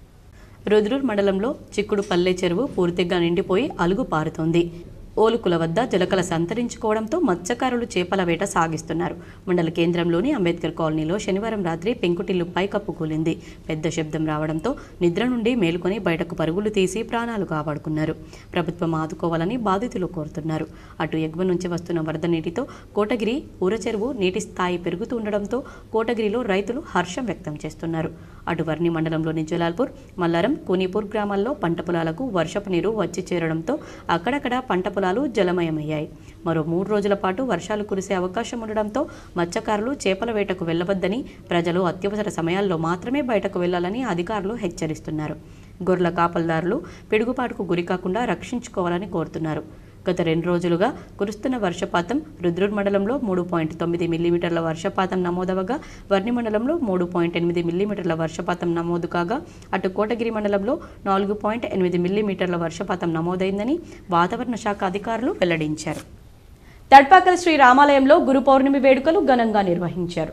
రుద్రూర్ మండలంలో చిక్కుడు పల్లె చెరువు పూర్తిగా నిండిపోయి అలుగు పారుతోంది ఓలుకుల వద్ద జలకల సంతరించుకోవడంతో మత్స్యకారులు చేపల వేట సాగిస్తున్నారు మండల కేంద్రంలోని అంబేద్కర్ కాలనీలో శనివారం రాత్రి పెంకుటిల్లు పైకప్పు కూలింది పెద్ద శబ్దం రావడంతో నిద్ర నుండి మేలుకొని బయటకు పరుగులు తీసి ప్రాణాలు కాపాడుకున్నారు ప్రభుత్వం ఆదుకోవాలని బాధితులు కోరుతున్నారు అటు ఎగువ నుంచి వస్తున్న వరద నీటితో కోటగిరి ఊర చెరువు నీటి స్థాయి పెరుగుతుండడంతో కోటగిరిలో రైతులు హర్షం వ్యక్తం చేస్తున్నారు అటు వర్ణి మండలంలోని జలాల్పూర్ మల్లారం కూనీపూర్ గ్రామాల్లో పంట పొలాలకు వర్షపు నీరు వచ్చి చేరడంతో అక్కడక్కడ పంట పొలాలు జలమయమయ్యాయి మరో మూడు రోజుల పాటు వర్షాలు కురిసే అవకాశం ఉండడంతో మత్స్యకారులు చేపల వేటకు వెళ్లవద్దని ప్రజలు అత్యవసర సమయాల్లో మాత్రమే బయటకు వెళ్లాలని అధికారులు హెచ్చరిస్తున్నారు గొర్రెల కాపల్దారులు పిడుగుపాటుకు గురికాకుండా రక్షించుకోవాలని కోరుతున్నారు గత రెండు రోజులుగా కురుస్తున్న వర్షపాతం రుద్రూర్ మండలంలో మూడు పాయింట్ తొమ్మిది మిల్లీమీటర్ల వర్షపాతం నమోదవగా వర్ణి మండలంలో మూడు పాయింట్ ఎనిమిది మిల్లీమీటర్ల వర్షపాతం నమోదు కాగా అటు కోటగిరి మండలంలో నాలుగు పాయింట్ ఎనిమిది మిల్లీమీటర్ల వర్షపాతం నమోదైందని వాతావరణ శాఖ అధికారులు వెల్లడించారు తడ్పాకల శ్రీ రామాలయంలో గురు పౌర్ణమి వేడుకలు ఘనంగా నిర్వహించారు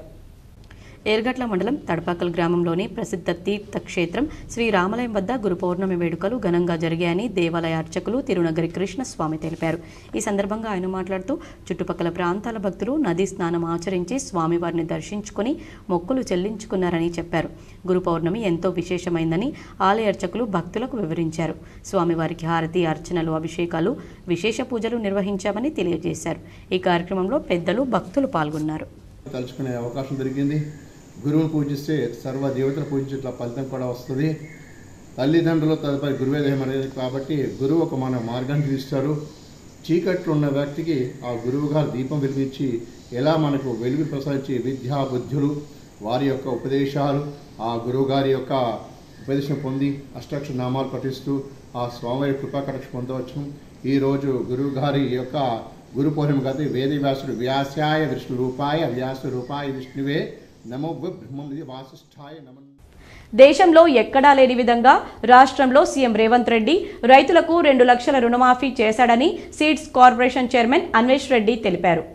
ఏర్గట్ల మండలం తడపాకల్ గ్రామంలోని ప్రసిద్ధ తీర్థక్షేత్రం శ్రీ రామలయం వద్ద గురు పౌర్ణమి వేడుకలు ఘనంగా జరిగాయని దేవాలయ అర్చకులు తిరునగరి కృష్ణస్వామి తెలిపారు ఈ సందర్భంగా ఆయన మాట్లాడుతూ చుట్టుపక్కల ప్రాంతాల భక్తులు నదీ స్నానం ఆచరించి స్వామివారిని దర్శించుకుని మొక్కులు చెల్లించుకున్నారని చెప్పారు గురు పౌర్ణమి ఎంతో విశేషమైందని ఆలయ అర్చకులు భక్తులకు వివరించారు స్వామివారికి హారతి అర్చనలు అభిషేకాలు విశేష పూజలు నిర్వహించామని తెలియజేశారు ఈ కార్యక్రమంలో పెద్దలు భక్తులు పాల్గొన్నారు తలుచుకునే అవకాశం దొరికింది గురువుని పూజిస్తే సర్వ దేవతలు పూజించట్ల ఫలితం కూడా వస్తుంది తల్లిదండ్రులు తదుపరి గురువే దేహం అనేది కాబట్టి గురువు ఒక మన మార్గాన్ని తీస్తారు చీకట్లో ఉన్న వ్యక్తికి ఆ గురువు గారు దీపం వెలిగించి ఎలా మనకు వెలుగు ప్రసాదించి విద్యా బుద్ధులు వారి యొక్క ఉపదేశాలు ఆ గురువు గారి యొక్క ఉపదేశం పొంది అష్టాక్షర నామాలు పఠిస్తూ ఆ స్వామివారి కృపాకటాక్ష పొందవచ్చు ఈరోజు గురువు గారి యొక్క గురు పౌర్ణమి గతి వేద వ్యాసుడు వ్యాసాయ విష్ణు రూపాయ వ్యాస రూపాయ విష్ణువే నమో బ్రహ్మం వాసిష్ఠాయ నమ దేశంలో ఎక్కడా లేని విధంగా రాష్ట్రంలో సీఎం రేవంత్ రెడ్డి రైతులకు రెండు లక్షల రుణమాఫీ చేశాడని seeds corporation chairman Anvesh Reddy తెలిపారు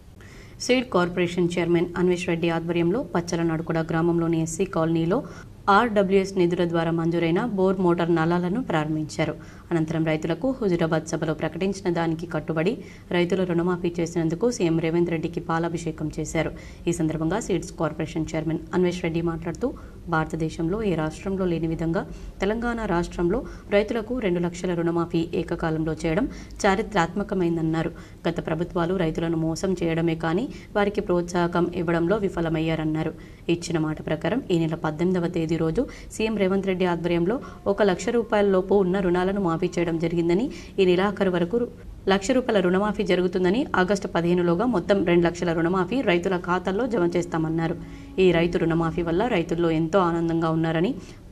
seed corporation chairman Anvesh Reddy ఆధ్వర్యంలో పచ్చల నడుకుడ గ్రామంలోని ఎస్సీ కాలనీలో ఆర్డబ్ల్యూఎస్ నిధుల ద్వారా మంజూరైన బోర్ మోటార్ నలాలను ప్రారంభించారు అనంతరం రైతులకు హుజురాబాద్ సభలో ప్రకటించిన దానికి కట్టుబడి రైతుల రుణమాఫీ చేసినందుకు సీఎం రేవంత్ రెడ్డికి పాలాభిషేకం చేశారు ఈ సందర్భంగా seeds corporation chairman Anvesh Reddy మాట్లాడుతూ భారతదేశంలో ఏ రాష్ట్రంలో లేని విధంగా తెలంగాణ రాష్ట్రంలో రైతులకు రెండు లక్షల రుణమాఫీ ఏకకాలంలో చేయడం చారిత్రాత్మకమైందన్నారు గత ప్రభుత్వాలు రైతులను మోసం చేయడమే కానీ వారికి ప్రోత్సాహకం ఇవ్వడంలో విఫలమయ్యారన్నారు ఇచ్చిన మాట ప్రకారం ఈ నెల పద్దెనిమిదవ తేదీ రోజు సీఎం రేవంత్ రెడ్డి ఆధ్వర్యంలో ఒక లక్ష రూపాయల లోపు ఉన్న రుణాలను మాఫీ చేయడం జరిగిందని ఈ నెలాఖరు వరకు లక్ష రూపాయల రుణమాఫీ జరుగుతుందని ఆగస్టు పదిహేనులోగా మొత్తం రెండు లక్షల రుణమాఫీ రైతుల ఖాతాల్లో జమ చేస్తామన్నారు ఈ రైతు రుణమాఫీ వల్ల రైతుల్లో ఎంతో ఆనందంగా ఉన్నారని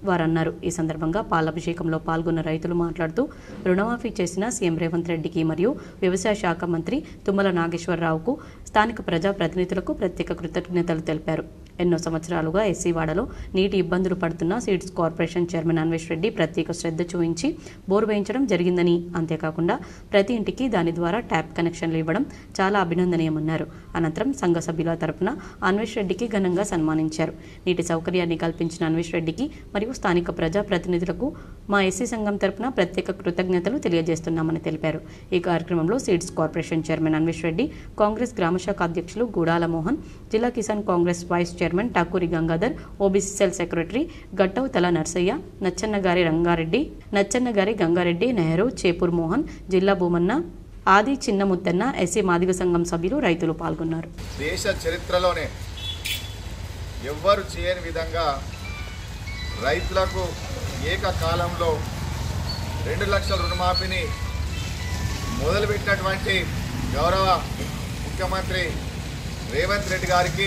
వారన్నారు ఈ సందర్భంగా పాలాభిషేకంలో పాల్గొన్న రైతులు మాట్లాడుతూ రుణమాఫీ చేసిన సీఎం రేవంత్ రెడ్డికి మరియు వ్యవసాయ శాఖ మంత్రి తుమ్మల నాగేశ్వరరావుకు స్థానిక ప్రజాప్రతినిధులకు ప్రత్యేక కృతజ్ఞతలు తెలిపారు ఎన్నో సంవత్సరాలుగా ఎస్సీవాడలో నీటి ఇబ్బందులు పడుతున్న seeds corporation chairman Anvesh Reddy ప్రత్యేక శ్రద్ధ చూపించి బోరు వేయించడం జరిగిందని అంతేకాకుండా ప్రతి ఇంటికి దాని ద్వారా ట్యాప్ కనెక్షన్లు ఇవ్వడం చాలా అభినందనీయమన్నారు అనంతరం సంఘ సభ్యుల తరపున అన్వేష్ రెడ్డికి ఘనంగా సన్మానించారు నీటి సౌకర్యాన్ని కల్పించిన అన్వేష్ రెడ్డికి మరియు స్థానిక ప్రజాప్రతినిధులకు మా ఎస్సీ సంఘం తరపున ప్రత్యేక కృతజ్ఞతలు తెలియజేస్తున్నామని తెలిపారు ఈ కార్యక్రమంలో seeds corporation chairman Anvesh Reddy Congress గ్రామశాఖ అధ్యక్షులు గూడాల మోహన్ జిల్లా Kisan Congress vice chairman Thakuri Gangadhar OBC cell secretary గట్టవు తల నర్సయ్య నచ్చన్నగారి రంగారెడ్డి నచ్చన్నగారి గంగారెడ్డి నెహ్రూ చేపూర్ మోహన్ జిల్లా భూమన్న ఆది చిన్నముత్తన్న ఎస్సీ మాదిగ సంఘం సభ్యులు రైతులు పాల్గొన్నారు దేశ చరిత్రలోనే ఎవ్వరు చేయని విధంగా రైతులకు ఏకకాలంలో రెండు లక్షల రుణమాఫీని మొదలుపెట్టినటువంటి గౌరవ ముఖ్యమంత్రి రేవంత్ రెడ్డి గారికి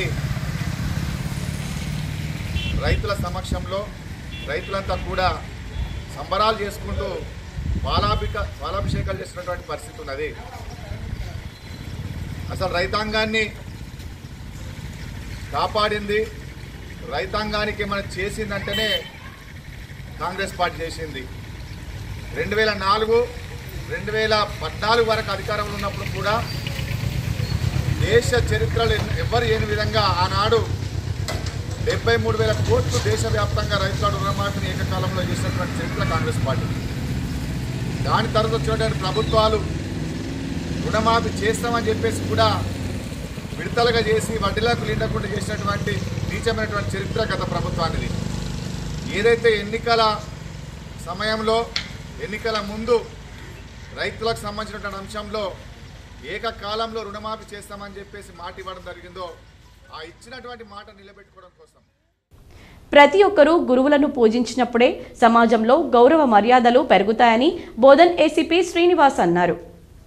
రైతుల సమక్షంలో రైతులంతా కూడా సంబరాలు చేసుకుంటూ పాలాభిక పాలాభిషేకాలు చేసినటువంటి పరిస్థితి ఉన్నది అసలు రైతాంగాన్ని కాపాడింది రైతాంగానికి మనం చేసిందంటేనే కాంగ్రెస్ పార్టీ చేసింది రెండు వేల నాలుగు రెండు వేల పద్నాలుగు వరకు అధికారంలో ఉన్నప్పుడు కూడా దేశ చరిత్రలో ఎన్న- ఎవ్వరు లేని విధంగా ఆనాడు డెబ్బై మూడు వేల కోట్లు దేశవ్యాప్తంగా రైతుల రుణమాఫీని ఏకకాలంలో చేసినటువంటి చరిత్ర కాంగ్రెస్ పార్టీ దాని తర్వాత వచ్చినటువంటి ప్రభుత్వాలు రుణమాఫీ చేస్తామని చెప్పేసి కూడా విడతలుగా చేసి వడ్డీలకు లిండకుండా చేసినటువంటి నీచమైనటువంటి చరిత్ర గత ప్రభుత్వానిది ఏదైతే ఎన్నికల సమయంలో ఎన్నికల ముందు రైతులకు సంబంధించినటువంటి అంశంలో ఏకకాలంలో రుణమాఫీ చేస్తామని చెప్పేసి మాట ఇవ్వడం జరిగిందో ఆ ఇచ్చినటువంటి మాట నిలబెట్టుకోవడం కోసం ప్రతి ఒక్కరూ గురువులను పూజించినప్పుడే సమాజంలో గౌరవ మర్యాదలు పెరుగుతాయని బోధన్ ఏసీపీ శ్రీనివాస్ అన్నారు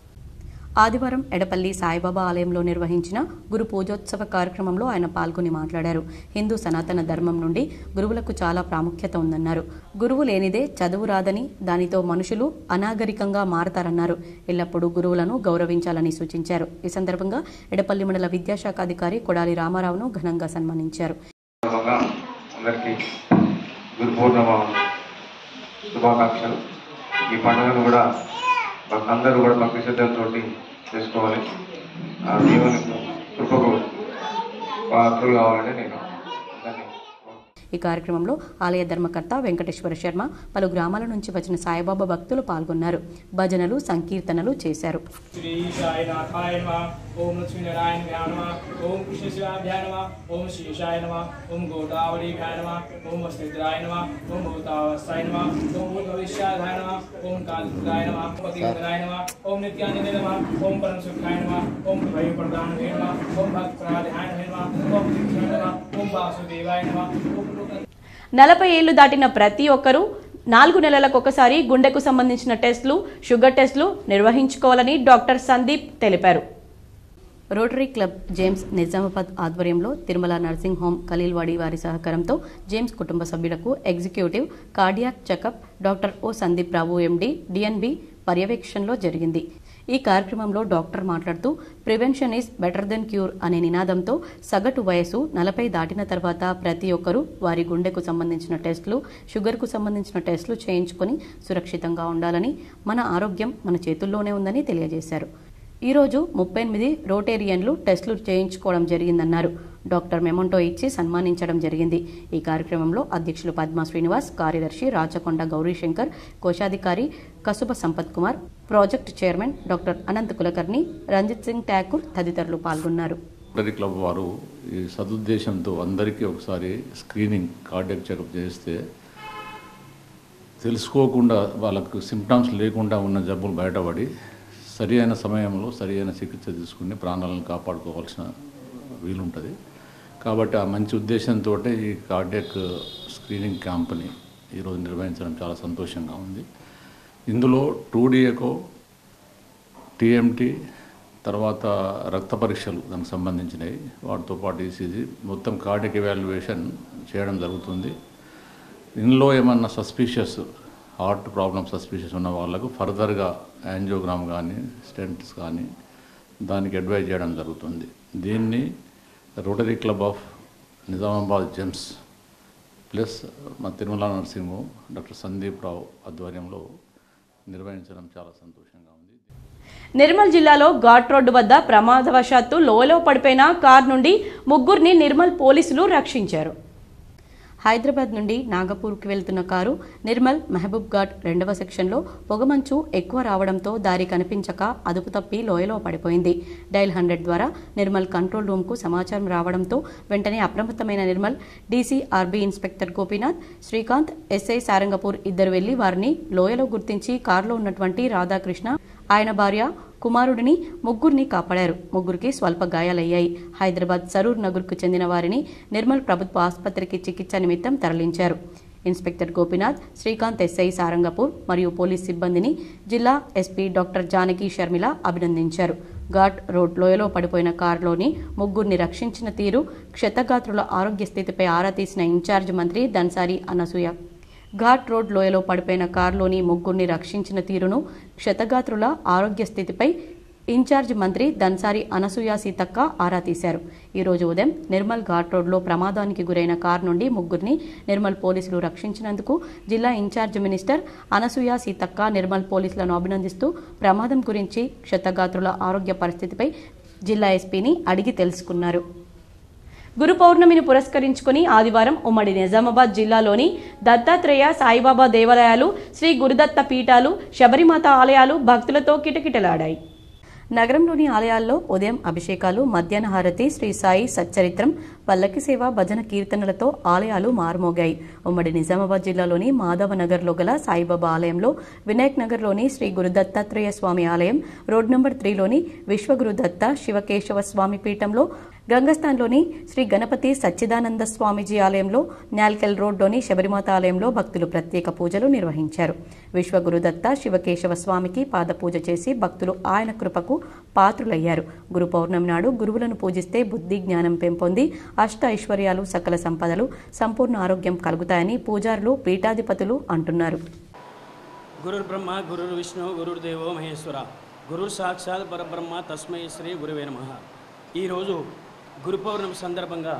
ఆదివారం ఎడపల్లి సాయిబాబా ఆలయంలో నిర్వహించిన గురు పూజోత్సవ కార్యక్రమంలో ఆయన పాల్గొని మాట్లాడారు హిందూ సనాతన ధర్మం నుండి గురువులకు చాలా ప్రాముఖ్యత ఉందన్నారు గురువు లేనిదే చదువు రాదని దానితో మనుషులు అనాగరికంగా మారతారన్నారు ఎల్లప్పుడూ గురువులను గౌరవించాలని సూచించారు ఈ సందర్భంగా ఎడపల్లి మండల విద్యాశాఖ అధికారి కొడాలి రామారావును ఘనంగా సన్మానించారు సందర్భంగా అందరికీ గురు పౌర్ణమ శుభాకాంక్షలు ఈ పండుగను కూడా అందరూ కూడా భక్తి శ్రద్ధలతోటి చేసుకోవాలి ఆ దేవుని కృపకు పాత్రలు కావాలని నేను అందరినీ ఈ కార్యక్రమంలో ఆలయ ధర్మకర్త వెంకటేశ్వర శర్మ పలు గ్రామాల నుంచి వచ్చిన సాయిబాబా భక్తులు పాల్గొన్నారు భజనలు సంకీర్తనలు చేశారు श्री साईनाथाय नमः ओम लक्ष्मीनारायण भ्याय नमः ओम कृष्णशिवाभ्याय नमः ओम शेषाय नमः ओम गोदावरीभ्याय नमः ओम वस्त्रिद्राय नमः ओम भूतावस्थाय नमः ओम भूतभविष्याधाय नमः ओम कालपुराय नमः पतिंद्राय नमः ओम नित्यानंद नमः ओम परम सुखाय नमः ओम भय प्रदान नमः ओम भक्त प्रदाय नमः ओम कृष्ण नमः ओम वासुदेवाय नमः ओम నలభై ఏళ్లు దాటిన ప్రతి ఒక్కరూ నాలుగు నెలలకు ఒకసారి గుండెకు సంబంధించిన టెస్టులు షుగర్ టెస్టులు నిర్వహించుకోవాలని డాక్టర్ సందీప్ తెలిపారు రోటరీ క్లబ్ జేమ్స్ నిజామాబాద్ ఆధ్వర్యంలో తిరుమల నర్సింగ్ హోమ్ ఖలీల్వాడి వారి సహకారంతో జేమ్స్ కుటుంబ సభ్యులకు executive cardiac checkup doctor O Sandeep Rao MD DNB పర్యవేక్షణలో జరిగింది ఈ కార్యక్రమంలో డాక్టర్ మాట్లాడుతూ prevention is better than cure అనే నినాదంతో సగటు వయసు నలభై దాటిన తర్వాత ప్రతి ఒక్కరూ వారి గుండెకు సంబంధించిన టెస్టులు షుగర్కు సంబంధించిన టెస్టులు చేయించుకొని సురక్షితంగా ఉండాలని మన ఆరోగ్యం మన చేతుల్లోనే ఉందని తెలియజేశారు ఈరోజు ముప్పై ఎనిమిది రోటేరియన్లు టెస్టులు చేయించుకోవడం జరిగిందన్నారు డాక్టర్ మెమొంటో ఇచ్చి సన్మానించడం జరిగింది ఈ కార్యక్రమంలో అధ్యక్షులు పద్మా శ్రీనివాస్ కార్యదర్శి రాచకొండ గౌరీశంకర్ కోశాధికారి Kasuba Sampath Kumar project chairman doctor Anant Kulkarni Ranjit Singh Thakur తదితరులు పాల్గొన్నారు రోటరీ క్లబ్ వారు ఈ సదుద్దేశంతో అందరికీ ఒకసారి స్క్రీనింగ్ కార్డియక్ చెకప్ చేస్తే తెలుసుకోకుండా వాళ్ళకు సిమ్టమ్స్ లేకుండా ఉన్న జబ్బులు బయటపడి సరి అయిన సమయంలో సరి అయిన చికిత్స తీసుకుని ప్రాణాలను కాపాడుకోవాల్సిన వీలుంటుంది కాబట్టి ఆ మంచి ఉద్దేశంతో ఈ కార్డియక్ స్క్రీనింగ్ క్యాంప్ని ఈరోజు నిర్వహించడం చాలా సంతోషంగా ఉంది ఇందులో టూ డిఏకో టీఎంటీ తర్వాత రక్త పరీక్షలు దానికి సంబంధించినవి వాటితో పాటు ఈసీజీ మొత్తం కార్డియక్ ఎవాల్యుయేషన్ చేయడం జరుగుతుంది ఇందులో ఏమన్నా సస్పీషియస్ హార్ట్ ప్రాబ్లమ్ సస్పీషియస్ ఉన్న వాళ్ళకు ఫర్దర్గా యాంజియోగ్రామ్ కానీ స్టెంట్స్ కానీ దానికి అడ్వైజ్ చేయడం జరుగుతుంది దీన్ని Rotary club of Nizamabad Gems plus మా Tirumala nursing home doctor Sandeep Rao ఆధ్వర్యంలో నిర్వహించడం చాలా సంతోషంగా ఉంది నిర్మల్ జిల్లాలో ఘాట్ రోడ్డు వద్ద ప్రమాదవశాత్తు లోయలో పడిపోయిన కార్ నుండి ముగ్గురిని నిర్మల్ పోలీసులు రక్షించారు హైదరాబాద్ నుండి నాగపూర్కి వెళ్తున్న కారు నిర్మల్ మహబూబ్ ఘాట్ రెండవ సెక్షన్లో పొగమంచు ఎక్కువ రావడంతో దారి కనిపించక అదుపు తప్పి లోయలో పడిపోయింది డైల్ హండ్రెడ్ ద్వారా నిర్మల్ కంట్రోల్ రూమ్కు సమాచారం రావడంతో వెంటనే అప్రమత్తమైన Nirmal DC RB inspector Gopinath Srikanth SI Sarangapur ఇద్దరు వెళ్లి వారిని లోయలో గుర్తించి కారులో ఉన్నటువంటి రాధాకృష్ణ ఆయన భార్య కుమారుడిని ముగ్గురిని కాపాడారు ముగ్గురికి స్వల్ప గాయాలయ్యాయి హైదరాబాద్ సరూర్ నగర్కు చెందిన వారిని నిర్మల్ ప్రభుత్వ ఆసుపత్రికి చికిత్స నిమిత్తం తరలించారు ఇన్స్పెక్టర్ గోపీనాథ్ శ్రీకాంత్ ఎస్ఐ సారంగపూర్ మరియు పోలీస్ సిబ్బందిని జిల్లా ఎస్పీ డాక్టర్ జానకి షర్మిల అభినందించారు ఘాట్ రోడ్ లోయలో పడిపోయిన కారులోని ముగ్గురిని రక్షించిన తీరు క్షతగాత్రుల ఆరోగ్య స్థితిపై ఆరా తీసిన ఇన్ఛార్జ్ మంత్రి దన్సారి అనసూయ ఘాట్ రోడ్ లోయలో పడిపోయిన కారులోని ముగ్గురిని రక్షించిన తీరును క్షతగాత్రుల ఆరోగ్య స్థితిపై ఇన్ఛార్జ్ మంత్రి దన్సారి అనసూయ సీతక్క ఆరా తీశారు ఈ రోజు ఉదయం నిర్మల్ ఘాట్ రోడ్లో ప్రమాదానికి గురైన కారు నుండి ముగ్గురిని నిర్మల్ పోలీసులు రక్షించినందుకు జిల్లా ఇన్ఛార్జ్ మినిస్టర్ అనసూయ సీతక్క నిర్మల్ పోలీసులను అభినందిస్తూ ప్రమాదం గురించి క్షతగాత్రుల ఆరోగ్య పరిస్థితిపై జిల్లా ఎస్పీని అడిగి తెలుసుకున్నారు గురు పౌర్ణమిని పురస్కరించుకుని ఆదివారం ఉమ్మడి నిజామాబాద్ జిల్లాలోని దత్తాత్రేయ సాయిబాబా దేవాలయాలు శ్రీ గురుదత్త పీఠాలు శబరిమాత ఆలయాలు భక్తులతో కిటకిటలాడాయి నగరంలోని ఆలయాల్లో ఉదయం అభిషేకాలు మధ్యాహ్న హారతి శ్రీ సాయి సచ్చరిత్రం పల్లకి సేవ భజన కీర్తనలతో ఆలయాలు మారుమోగాయి ఉమ్మడి నిజామాబాద్ జిల్లాలోని మాధవనగర్లో గల సాయిబాబా ఆలయంలో వినాయక్ నగర్లోని శ్రీ గురు దత్తాత్రేయ స్వామి ఆలయం రోడ్ నంబర్ త్రీలోని విశ్వగురు దత్త శివకేశవ స్వామి పీఠంలో గంగస్థాన్లోని శ్రీ గణపతి సచ్చిదానంద స్వామీజీ ఆలయంలో నాల్కెల్ రోడ్లోని శబరిమాత ఆలయంలో భక్తులు ప్రత్యేక పూజలు నిర్వహించారు విశ్వగురు దత్త శివకేశవ స్వామికి పాదపూజ చేసి భక్తులు ఆయన కృపకు పాత్రులయ్యారు గురు పౌర్ణమి నాడు గురువులను పూజిస్తే బుద్ధి జ్ఞానం పెంపొంది అష్ట ఐశ్వర్యాలు సకల సంపదలు సంపూర్ణ ఆరోగ్యం కలుగుతాయని పూజారులు పీఠాధిపతులు అంటున్నారు గురుర్ బ్రహ్మ గురుర్ విష్ణు గురుర్దేవో మహేశ్వర గురు సాక్షాత్ పరబ్రహ్మ తస్మై శ్రీ గురువే నమః ఈరోజు గురు పౌర్ణమి సందర్భంగా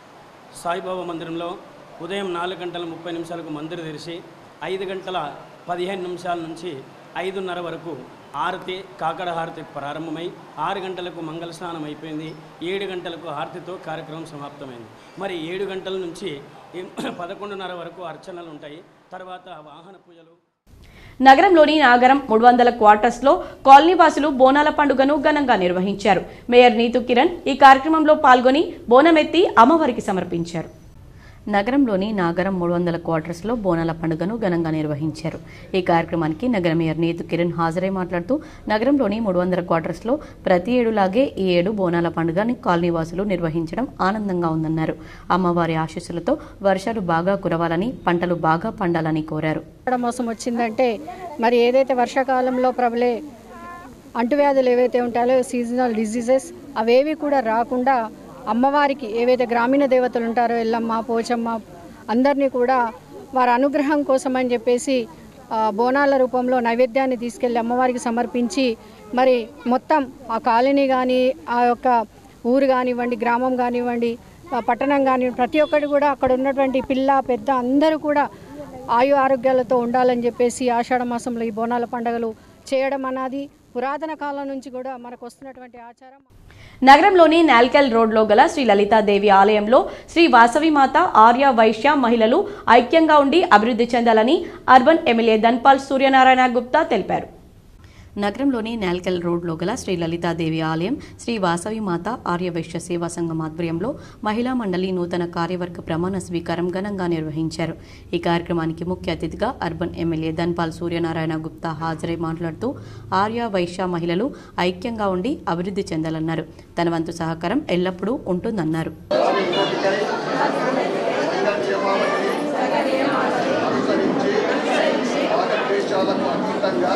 సాయిబాబా మందిరంలో ఉదయం నాలుగు గంటల ముప్పై నిమిషాలకు మందిరం తెరిచి ఐదు గంటల పదిహేను నిమిషాల నుంచి ఐదున్నర వరకు హారతి కాకడ హారతి ప్రారంభమై ఆరు గంటలకు మంగళ స్నానం అయిపోయింది ఏడు గంటలకు హారతితో కార్యక్రమం సమాప్తమైంది మరి ఏడు గంటల నుంచి పదకొండున్నర వరకు అర్చనలు ఉంటాయి తర్వాత వాహన పూజలు నగరంలోని నాగరం మూడు వందల క్వార్టర్స్లో కాలనీ వాసులు బోనాల పండుగను ఘనంగా నిర్వహించారు మేయర్ నీతు కిరణ్ ఈ కార్యక్రమంలో పాల్గొని బోనమెత్తి అమ్మవారికి సమర్పించారు నగరంలోని నాగరం మూడు వందల క్వార్టర్స్లో బోనాల పండుగను ఘనంగా నిర్వహించారు ఈ కార్యక్రమానికి నగర మేయర్ నీతు కిరణ్ హాజరై మాట్లాడుతూ నగరంలోని మూడు వందల క్వార్టర్స్లో ప్రతి ఏడులాగే ఈ ఏడు బోనాల పండుగని కాలనీ వాసులు నిర్వహించడం ఆనందంగా ఉందన్నారు అమ్మవారి ఆశీస్సులతో వర్షాలు బాగా కురవాలని పంటలు బాగా పండాలని కోరారు ఆషాఢ మాసం వచ్చిందంటే మరి ఏదైతే వర్షాకాలంలో ప్రబలే అంటువ్యాధులు ఏవైతే ఉంటాయో సీజనల్ డిసీజెస్ అవేవి కూడా రాకుండా అమ్మవారికి ఏవైతే గ్రామీణ దేవతలు ఉంటారో ఎల్లమ్మ పోచమ్మ అందరినీ కూడా వారి అనుగ్రహం కోసం అని చెప్పేసి ఆ, బోనాల రూపంలో నైవేద్యాన్ని తీసుకెళ్ళి అమ్మవారికి సమర్పించి మరి మొత్తం ఆ కాలనీ కానీ ఆ యొక్క ఊరు కానివ్వండి గ్రామం కానివ్వండి ఆ పట్టణం కానివ్వండి ప్రతి ఒక్కటి కూడా అక్కడ ఉన్నటువంటి పిల్ల పెద్ద అందరూ కూడా ఆయు ఆరోగ్యాలతో ఉండాలని చెప్పేసి ఆషాఢ మాసంలో ఈ బోనాల పండుగలు చేయడం అన్నది పురాతన కాలం నుంచి కూడా మనకు వస్తున్నటువంటి ఆచారం నగరంలోని నాల్కల్ రోడ్లో గల శ్రీ లలితాదేవి ఆలయంలో శ్రీ వాసవి మాత ఆర్య వైశ్య మహిళలు ఐక్యంగా ఉండి అభివృద్ధి చెందాలని అర్బన్ ఎమ్మెల్యే ధన్పాల్ సూర్యనారాయణ గుప్తా తెలిపారు నగరంలోని నాల్కల్ రోడ్లో గల శ్రీ లలితాదేవి ఆలయం శ్రీ వాసవి మాత ఆర్యవైశ్య సేవా సంఘం ఆధ్వర్యంలో మహిళా మండలి నూతన కార్యవర్గ ప్రమాణ స్వీకారం ఘనంగా నిర్వహించారు ఈ కార్యక్రమానికి ముఖ్య అతిథిగా అర్బన్ ఎమ్మెల్యే ధన్పాల్ సూర్యనారాయణ గుప్తా హాజరై మాట్లాడుతూ ఆర్య వైశ్య మహిళలు ఐక్యంగా ఉండి అభివృద్ధి చెందాలన్నారు తన వంతు సహకారం ఎల్లప్పుడూ ఉంటుందన్నారు భారతదేశాలకు అతీతంగా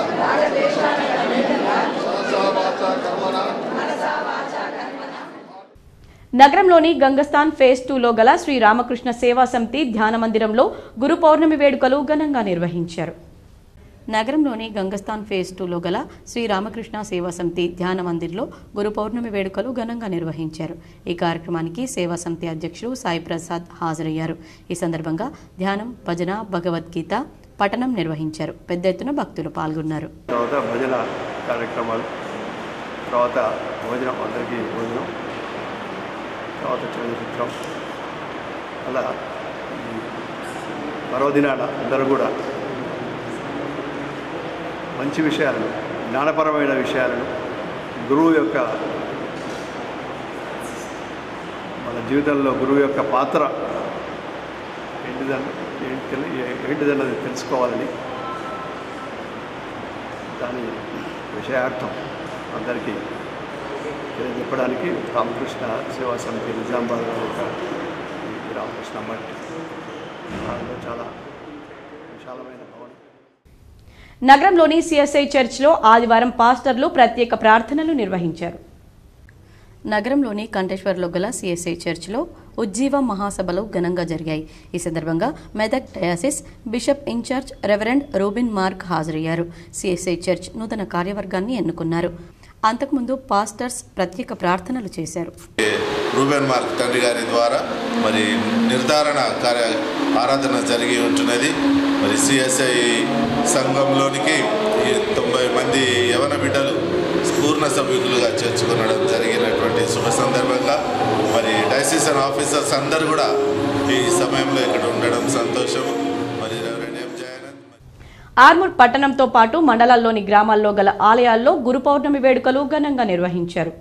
మనసా వాచా కర్మణ నగరంలోని గంగస్థాన్ ఫేజ్ టూలో గల శ్రీ రామకృష్ణ సేవా సమితి ధ్యాన మందిరంలో గురు పౌర్ణమి వేడుకలు ఘనంగా నిర్వహించారు నగరంలోని గంగస్థాన్ ఫేజ్ టూలో గల శ్రీ రామకృష్ణ సేవా సమితి ధ్యాన మందిర్లో గురు పౌర్ణమి వేడుకలు ఘనంగా నిర్వహించారు ఈ కార్యక్రమానికి సేవా సమితి అధ్యక్షుడు సాయి ప్రసాద్ హాజరయ్యారు ఈ సందర్భంగా ధ్యానం భజన భగవద్గీత పఠనం నిర్వహించారు పెద్ద ఎత్తున భక్తులు పాల్గొన్నారు తర్వాత భజన కార్యక్రమాలు తర్వాత భోజనం అందరికీ భోజనం తర్వాత చలనచిత్రం అలా ఈ పర్వదినాన అందరూ కూడా మంచి విషయాలను జ్ఞానపరమైన విషయాలను గురువు యొక్క మన జీవితంలో గురువు యొక్క పాత్ర ఏంటిదన్న ఏంటి తెలి- ఏంటిదన్నది తెలుసుకోవాలని దాని విషయార్థం అందరికీ చెప్పడానికి రామకృష్ణ సేవా సమితి నిజామాబాద్ యొక్క ఈ రామకృష్ణ మఠ్ దానిలో చాలా విశాలమైన భవనం నగరంలోని సిఎస్ఐ చర్చ్లో ఆదివారం పాస్టర్లు ప్రత్యేక ప్రార్థనలు నిర్వహించారు నగరంలోని కంఠేశ్వర్లో గల సిఎస్ఐ చర్చ్లో ఉజ్జీవ మహాసభలు ఘనంగా జరిగాయి ఈ సందర్భంగా Medak diocese bishop incharge reverend Rubin Mark హాజరయ్యారు సిఎస్ఐ చర్చ్ నూతన కార్యవర్గాన్ని ఎన్నుకున్నారు అంతకుముందు పాస్టర్స్ ప్రత్యేక ప్రార్థనలు చేశారు రూబెన్ మార్క్ తండ్రి గారి ద్వారా మరి నిర్ధారణ కార్య ఆరాధన జరిగి ఉంటున్నది మరి సిఎస్ఐ సంఘంలోనికి ఈ తొంభై మంది యవన బిడ్డలు పూర్ణ సభ్యులుగా చేర్చుకునడం జరిగినటువంటి శుభ సందర్భంగా మరి డైసిషన్ ఆఫీసర్స్ అందరూ కూడా ఈ సమయంలో ఇక్కడ ఉండడం సంతోషము మరి రెవరెండ్ ఎం జయానంద్ ఆర్మూర్ పట్టణంతో పాటు మండలాల్లోని గ్రామాల్లో గల ఆలయాల్లో గురు పౌర్ణమి వేడుకలు ఘనంగా నిర్వహించారు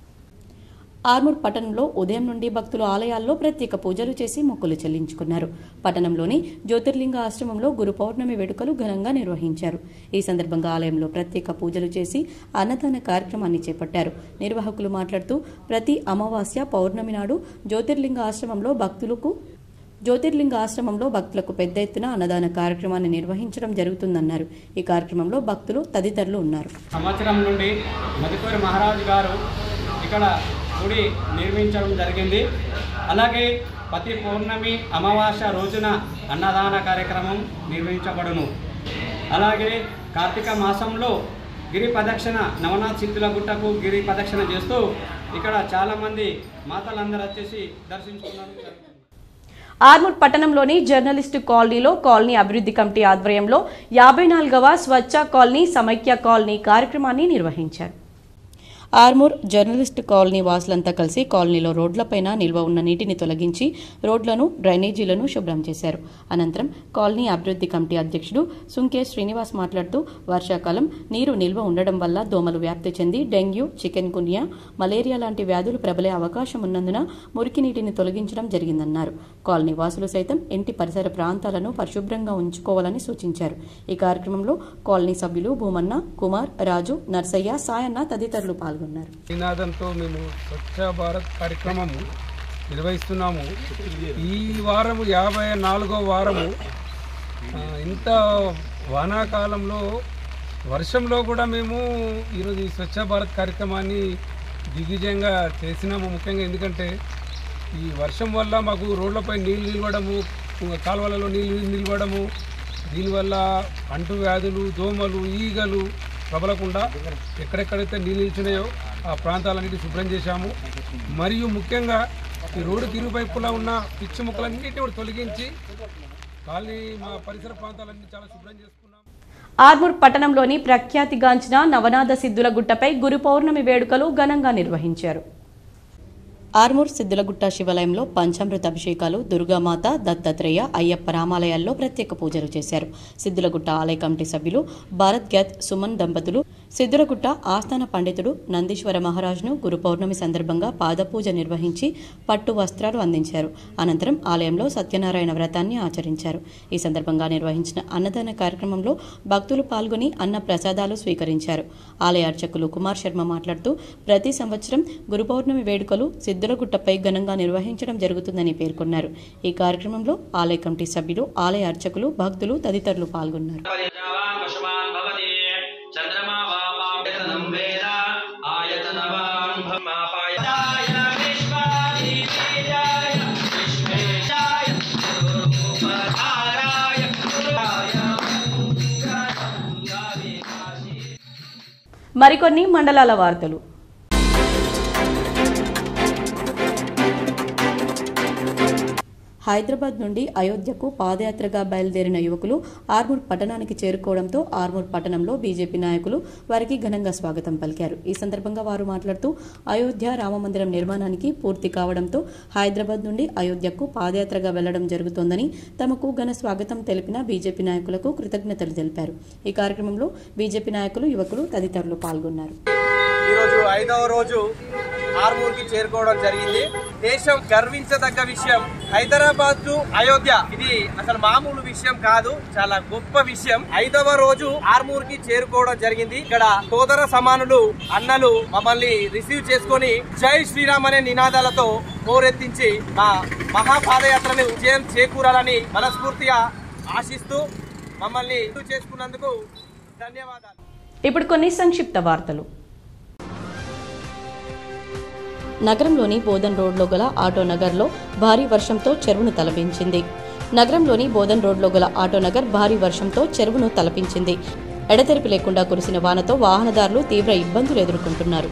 ఆర్మూర్ పట్టణంలో ఉదయం నుండి భక్తులు ఆలయాల్లో ప్రత్యేక పూజలు చేసి మొక్కులు చెల్లించుకున్నారు పట్టణంలోని జ్యోతిర్లింగ ఆశ్రమంలో గురు పౌర్ణమి వేడుకలు ఘనంగా నిర్వహించారు ఈ సందర్భంగా ఆలయంలో ప్రత్యేక పూజలు చేసి అన్నదాన కార్యక్రమాన్ని చేపట్టారు నిర్వాహకులు మాట్లాడుతూ ప్రతి అమావాస్య పౌర్ణమి నాడు జ్యోతిర్లింగ ఆశ్రమంలో భక్తులకు జ్యోతిర్లింగ ఆశ్రమంలో భక్తులకు పెద్ద ఎత్తున అన్నదాన కార్యక్రమాన్ని నిర్వహించడం జరుగుతుందన్నారు ఈ కార్యక్రమంలో భక్తులు తదితరులు ఉన్నారు సంవత్సరం నుండి మధుకూరి మహారాజు గారు ఇక్కడ గుడి నిర్మించడం జరిగింది అలాగే ప్రతి పౌర్ణమి అమావాస్య రోజున అన్నదాన కార్యక్రమం నిర్వహించబడును అలాగే కార్తీక మాసంలో గిరి ప్రదక్షిణ నవనాథ్ సిద్ధుల గుట్టకు గిరి ప్రదక్షిణ చేస్తూ ఇక్కడ చాలామంది మాతలందరూ వచ్చేసి దర్శించుకున్నారు ఆర్మూర్ పట్టణంలోని జర్నలిస్టు కాలనీలో కాలనీ అభివృద్ధి కమిటీ ఆధ్వర్యంలో యాభై నాలుగవ స్వచ్ఛ కాలనీ సమైక్య కాలనీ కార్యక్రమాన్ని నిర్వహించారు ఆర్మూర్ జర్నలిస్టు కాలనీ వాసులంతా కలిసి కాలనీలో రోడ్లపైన నిల్వ ఉన్న నీటిని తొలగించి రోడ్లను డ్రైనేజీలను శుభ్రం చేశారు అనంతరం కాలనీ అభివృద్ధి కమిటీ అధ్యక్షుడు సుంకే శ్రీనివాస్ మాట్లాడుతూ వర్షాకాలం నీరు నిల్వ ఉండడం వల్ల దోమలు వ్యాప్తి చెంది డెంగ్యూ చికెన్ గున్యా మలేరియా లాంటి వ్యాధులు ప్రబలే అవకాశం ఉన్నందున మురికి నీటిని తొలగించడం జరిగిందన్నారు కాలనీ వాసులు సైతం ఇంటి పరిసర ప్రాంతాలను పరిశుభ్రంగా ఉంచుకోవాలని సూచించారు ఈ కార్యక్రమంలో కాలనీ సభ్యులు భూమన్న కుమార్ రాజు నర్సయ్య సాయన్న తదితరులు పాల్గొన్నారు నినాదంతో మేము స్వచ్ఛ భారత్ కార్యక్రమము నిర్వహిస్తున్నాము ఈ వారము యాభై నాలుగో వారము ఆ, ఇంత వానాకాలంలో వర్షంలో కూడా మేము ఈరోజు ఈ స్వచ్ఛ భారత్ కార్యక్రమాన్ని దిగ్విజయంగా చేసినాము ముఖ్యంగా ఎందుకంటే ఈ వర్షం వల్ల మాకు రోడ్లపై నీళ్ళు నిలవడము కాలువలలో నీళ్ళు నిలవడము దీనివల్ల అంటువ్యాధులు దోమలు ఈగలు ప్రబలకుండా ఎక్కడెక్కడైతే నీళ్ళు నిల్చున్నాయో ఆ ప్రాంతాలన్నిటి శుభ్రం చేశాము మరియు ముఖ్యంగా ఈ రోడ్డు తిరుగుపైపులా ఉన్న పిచ్చి మొక్కలన్నిటిని కూడా తొలగించి కాలనీ మా పరిసర ప్రాంతాలన్నీ చాలా శుభ్రం చేసుకున్నాం ఆర్మూర్ పట్టణంలోని ప్రఖ్యాతిగాంచిన నవనాథ సిద్ధుల గుట్టపై గురు పౌర్ణమి వేడుకలు ఘనంగా నిర్వహించారు ఆర్మూర్ సిద్ధులగుట్ట శివాలయంలో పంచామృత అభిషేకాలు దుర్గామాత దత్తాత్రేయ అయ్యప్ప రామాలయాల్లో ప్రత్యేక పూజలు చేశారు సిద్ధులగుట్ట ఆలయ కమిటీ సభ్యులు భారత్ గ్యాత్ సుమన్ దంపతులు సిద్ధులగుట్ట ఆస్థాన పండితుడు నందీశ్వర మహారాజును గురు పౌర్ణమి సందర్భంగా పాదపూజ నిర్వహించి పట్టు వస్త్రాలు అందించారు అనంతరం ఆలయంలో సత్యనారాయణ వ్రతాన్ని ఆచరించారు ఈ సందర్భంగా నిర్వహించిన అన్నదాన కార్యక్రమంలో భక్తులు పాల్గొని అన్న ప్రసాదాలు స్వీకరించారు ఆలయ అర్చకులు కుమార్ శర్మ మాట్లాడుతూ ప్రతి సంవత్సరం గురు పౌర్ణమి వేడుకలు సిద్ధులగుట్టపై ఘనంగా నిర్వహించడం జరుగుతుందని పేర్కొన్నారు ఈ కార్యక్రమంలో ఆలయ కమిటీ సభ్యులు ఆలయ అర్చకులు భక్తులు తదితరులు పాల్గొన్నారు పశుమాన్ భవతి చంద్రమా వామాయతనం వేద ఆయతనవాన్ భమాపాయ విశ్వాది మరికొన్ని మండలాల వార్తలు హైదరాబాద్ నుండి అయోధ్యకు పాదయాత్రగా బయలుదేరిన యువకులు ఆర్మూర్ పట్టణానికి చేరుకోవడంతో ఆర్మూర్ పట్టణంలో బీజేపీ నాయకులు వారికి ఘనంగా స్వాగతం పలికారు ఈ సందర్భంగా వారు మాట్లాడుతూ అయోధ్య రామమందిరం నిర్మాణానికి పూర్తి కావడంతో హైదరాబాద్ నుండి అయోధ్యకు పాదయాత్రగా వెళ్లడం జరుగుతోందని తమకు ఘన స్వాగతం తెలిపిన బీజేపీ నాయకులకు కృతజ్ఞతలు తెలిపారు ఈ కార్యక్రమంలో బీజేపీ నాయకులు యువకులు తదితరులు పాల్గొన్నారు ఈరోజు ఐదవ రోజు ఆర్మూర్కి చేరుకోవడం జరిగింది దేశం గర్వించదగ్గ విషయం హైదరాబాద్ టు అయోధ్య ఇది అసలు మామూలు విషయం కాదు చాలా గొప్ప విషయం ఐదవ రోజు ఆర్మూర్ కి చేరుకోవడం జరిగింది ఇక్కడ సోదర సమానులు అన్నలు మమ్మల్ని రిసీవ్ చేసుకొని జై శ్రీరామ్ అనే నినాదాలతో హోరెత్తించి మా మహాపాదయాత్రను విజయం చేకూరాలని మనస్ఫూర్తిగా ఆశిస్తూ మమ్మల్ని రిసీవ్ చేసుకున్నందుకు ధన్యవాదాలు ఇప్పుడు కొన్ని సంక్షిప్త వార్తలు నగరంలోని బోధన్ రోడ్లో గల ఆటో నగర్లో భారీ వర్షంతో చెరువును తలపించింది నగరంలోని బోధన్ రోడ్లో గల ఆటో నగర్ భారీ వర్షంతో చెరువును తలపించింది ఎడతెరిపి లేకుండా కురిసిన వానతో వాహనదారులు తీవ్ర ఇబ్బందులు ఎదుర్కొంటున్నారు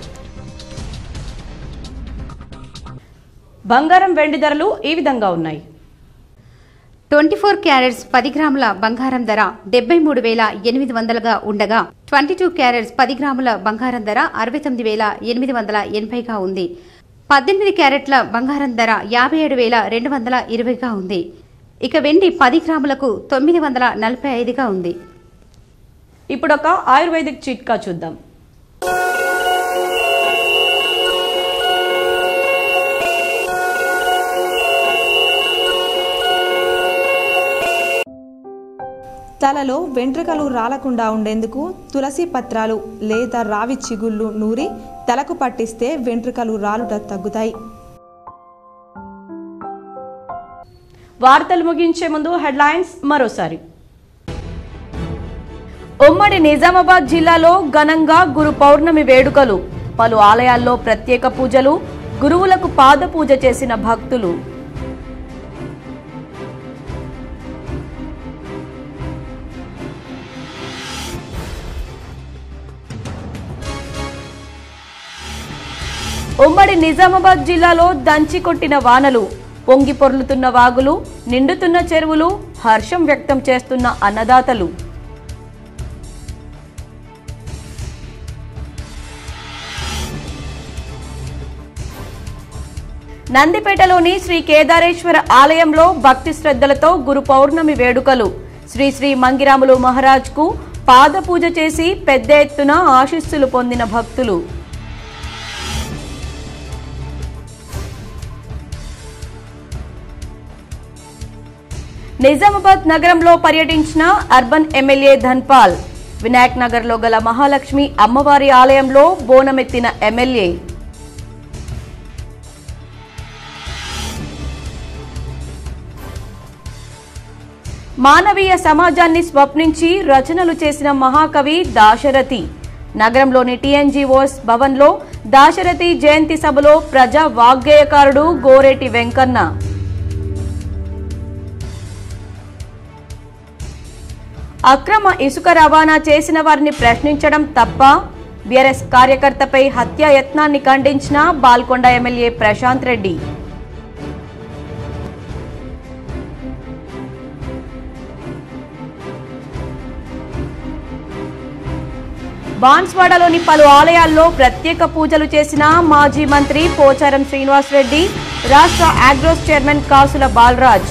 బంగారం వెండి ధరలు ఈ విధంగా ఉన్నాయి ట్వంటీ ఫోర్ క్యారెట్స్ పది గ్రాముల బంగారం ధర డెబ్బై మూడు వేల ఎనిమిది వందలుగా ఉండగా ట్వంటీ టూ క్యారెట్స్ పది గ్రాముల బంగారం ధర అరవై తొమ్మిది వేల ఎనిమిది వందల ఎనభైగా ఉంది పద్దెనిమిది క్యారెట్ల బంగారం ధర యాభై ఏడు వేల రెండు వందల ఇరవైగా ఉంది ఇక వెండి పది గ్రాములకు తొమ్మిది వందల నలభై ఐదుగా ఉంది ఇప్పుడు ఒక ఆయుర్వేదిక్ చిట్కా చూద్దాం తలలో వెంట్రుకలు రాలకుండా ఉండేందుకు తులసి పత్రాలు లేదా రావి చిగుళ్ళు నూరి తలకు పట్టిస్తే వెంట్రుకలు రాలుట తగ్గుతాయి వార్తలు ముగించే ముందు హెడ్లైన్స్ మరోసారి ఉమ్మడి నిజామాబాద్ జిల్లాలో ఘనంగా గురు పౌర్ణమి వేడుకలు పలు ఆలయాల్లో ప్రత్యేక పూజలు గురువులకు పాద పూజ చేసిన భక్తులు ఉమ్మడి నిజామాబాద్ జిల్లాలో దంచి కొట్టిన వానలు పొంగి పొర్లుతున్న వాగులు నిండుతున్న చెరువులు హర్షం వ్యక్తం చేస్తున్న అన్నదాతలు నందిపేటలోని శ్రీ కేదారేశ్వర ఆలయంలో భక్తి శ్రద్ధలతో గురు పౌర్ణమి వేడుకలు శ్రీ శ్రీ మంగిరాములు మహారాజ్ కు పాద పూజ చేసి పెద్ద ఎత్తున ఆశీస్సులు పొందిన భక్తులు నిజామాబాద్ నగరంలో పర్యటించిన అర్బన్ ఎమ్మెల్యే ధన్పాల్ వినాయక్ నగర్లో గల మహాలక్ష్మి అమ్మవారి ఆలయంలో బోనమెత్తిన ఎమ్మెల్యే మానవీయ సమాజాన్ని స్వప్నించి రచనలు చేసిన మహాకవి దాశరథి నగరంలోని టీఎన్జీఓస్ భవన్లో దాశరథి జయంతి సభలో ప్రజా వాగ్గేయకారుడు గోరేటి వెంకన్న అక్రమ ఇసుక రవాణా చేసిన వారిని ప్రశ్నించడం తప్ప బీఆర్ఎస్ కార్యకర్తపై హత్యా యత్నాన్ని ఖండించిన బాల్కొండ ఎమ్మెల్యే ప్రశాంత్ రెడ్డి బాన్స్వాడలోని పలు ఆలయాల్లో ప్రత్యేక పూజలు చేసిన మాజీ మంత్రి పోచారం శ్రీనివాసరెడ్డి రాష్ట్ర ఆగ్రోస్ చైర్మన్ కాసుల బాలరాజ్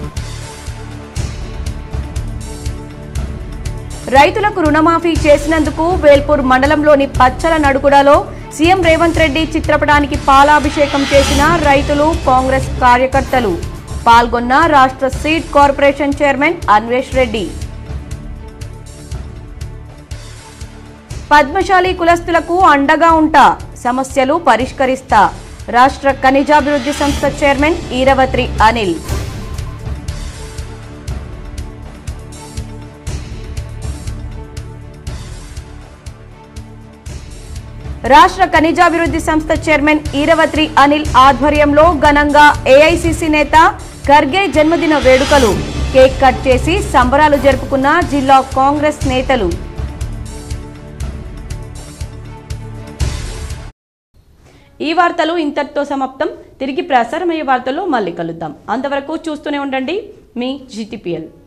రైతులకు రుణమాఫీ చేసినందుకు వేల్పూర్ మండలంలోని పచ్చల నడుగుడలో సీఎం రేవంత్ రెడ్డి చిత్రపటానికి పాలాభిషేకం చేసిన రైతులు కాంగ్రెస్ కార్యకర్తలు పాల్గొన్న రాష్ట్ర seed corporation chairman Anvesh Reddy Padmashali కులస్తులకు అండగా ఉంటా సమస్యలు పరిష్కరిస్తా రాష్ట్ర ఖనిజాభివృద్ధి సంస్థ చైర్మన్ ఈరవత్రి అనిల్ రాష్ట్ర ఖనిజాభివృద్ధి సంస్థ చైర్మన్ ఈరవత్రి అనిల్ ఆధ్వర్యంలో ఘనంగా ఏఐసిసి నేత ఖర్గే జన్మదిన వేడుకలు కేక్ కట్ చేసి సంబరాలు జరుపుకున్న జిల్లా కాంగ్రెస్ నేతలు ఈ వార్తలు ఇంతటితో సమాప్తం తిరిగి ప్రసారమయ్యే వార్తల్లో మళ్ళీ కలుద్దాం అంతవరకు చూస్తూనే ఉండండి మీ జిటిపిఎల్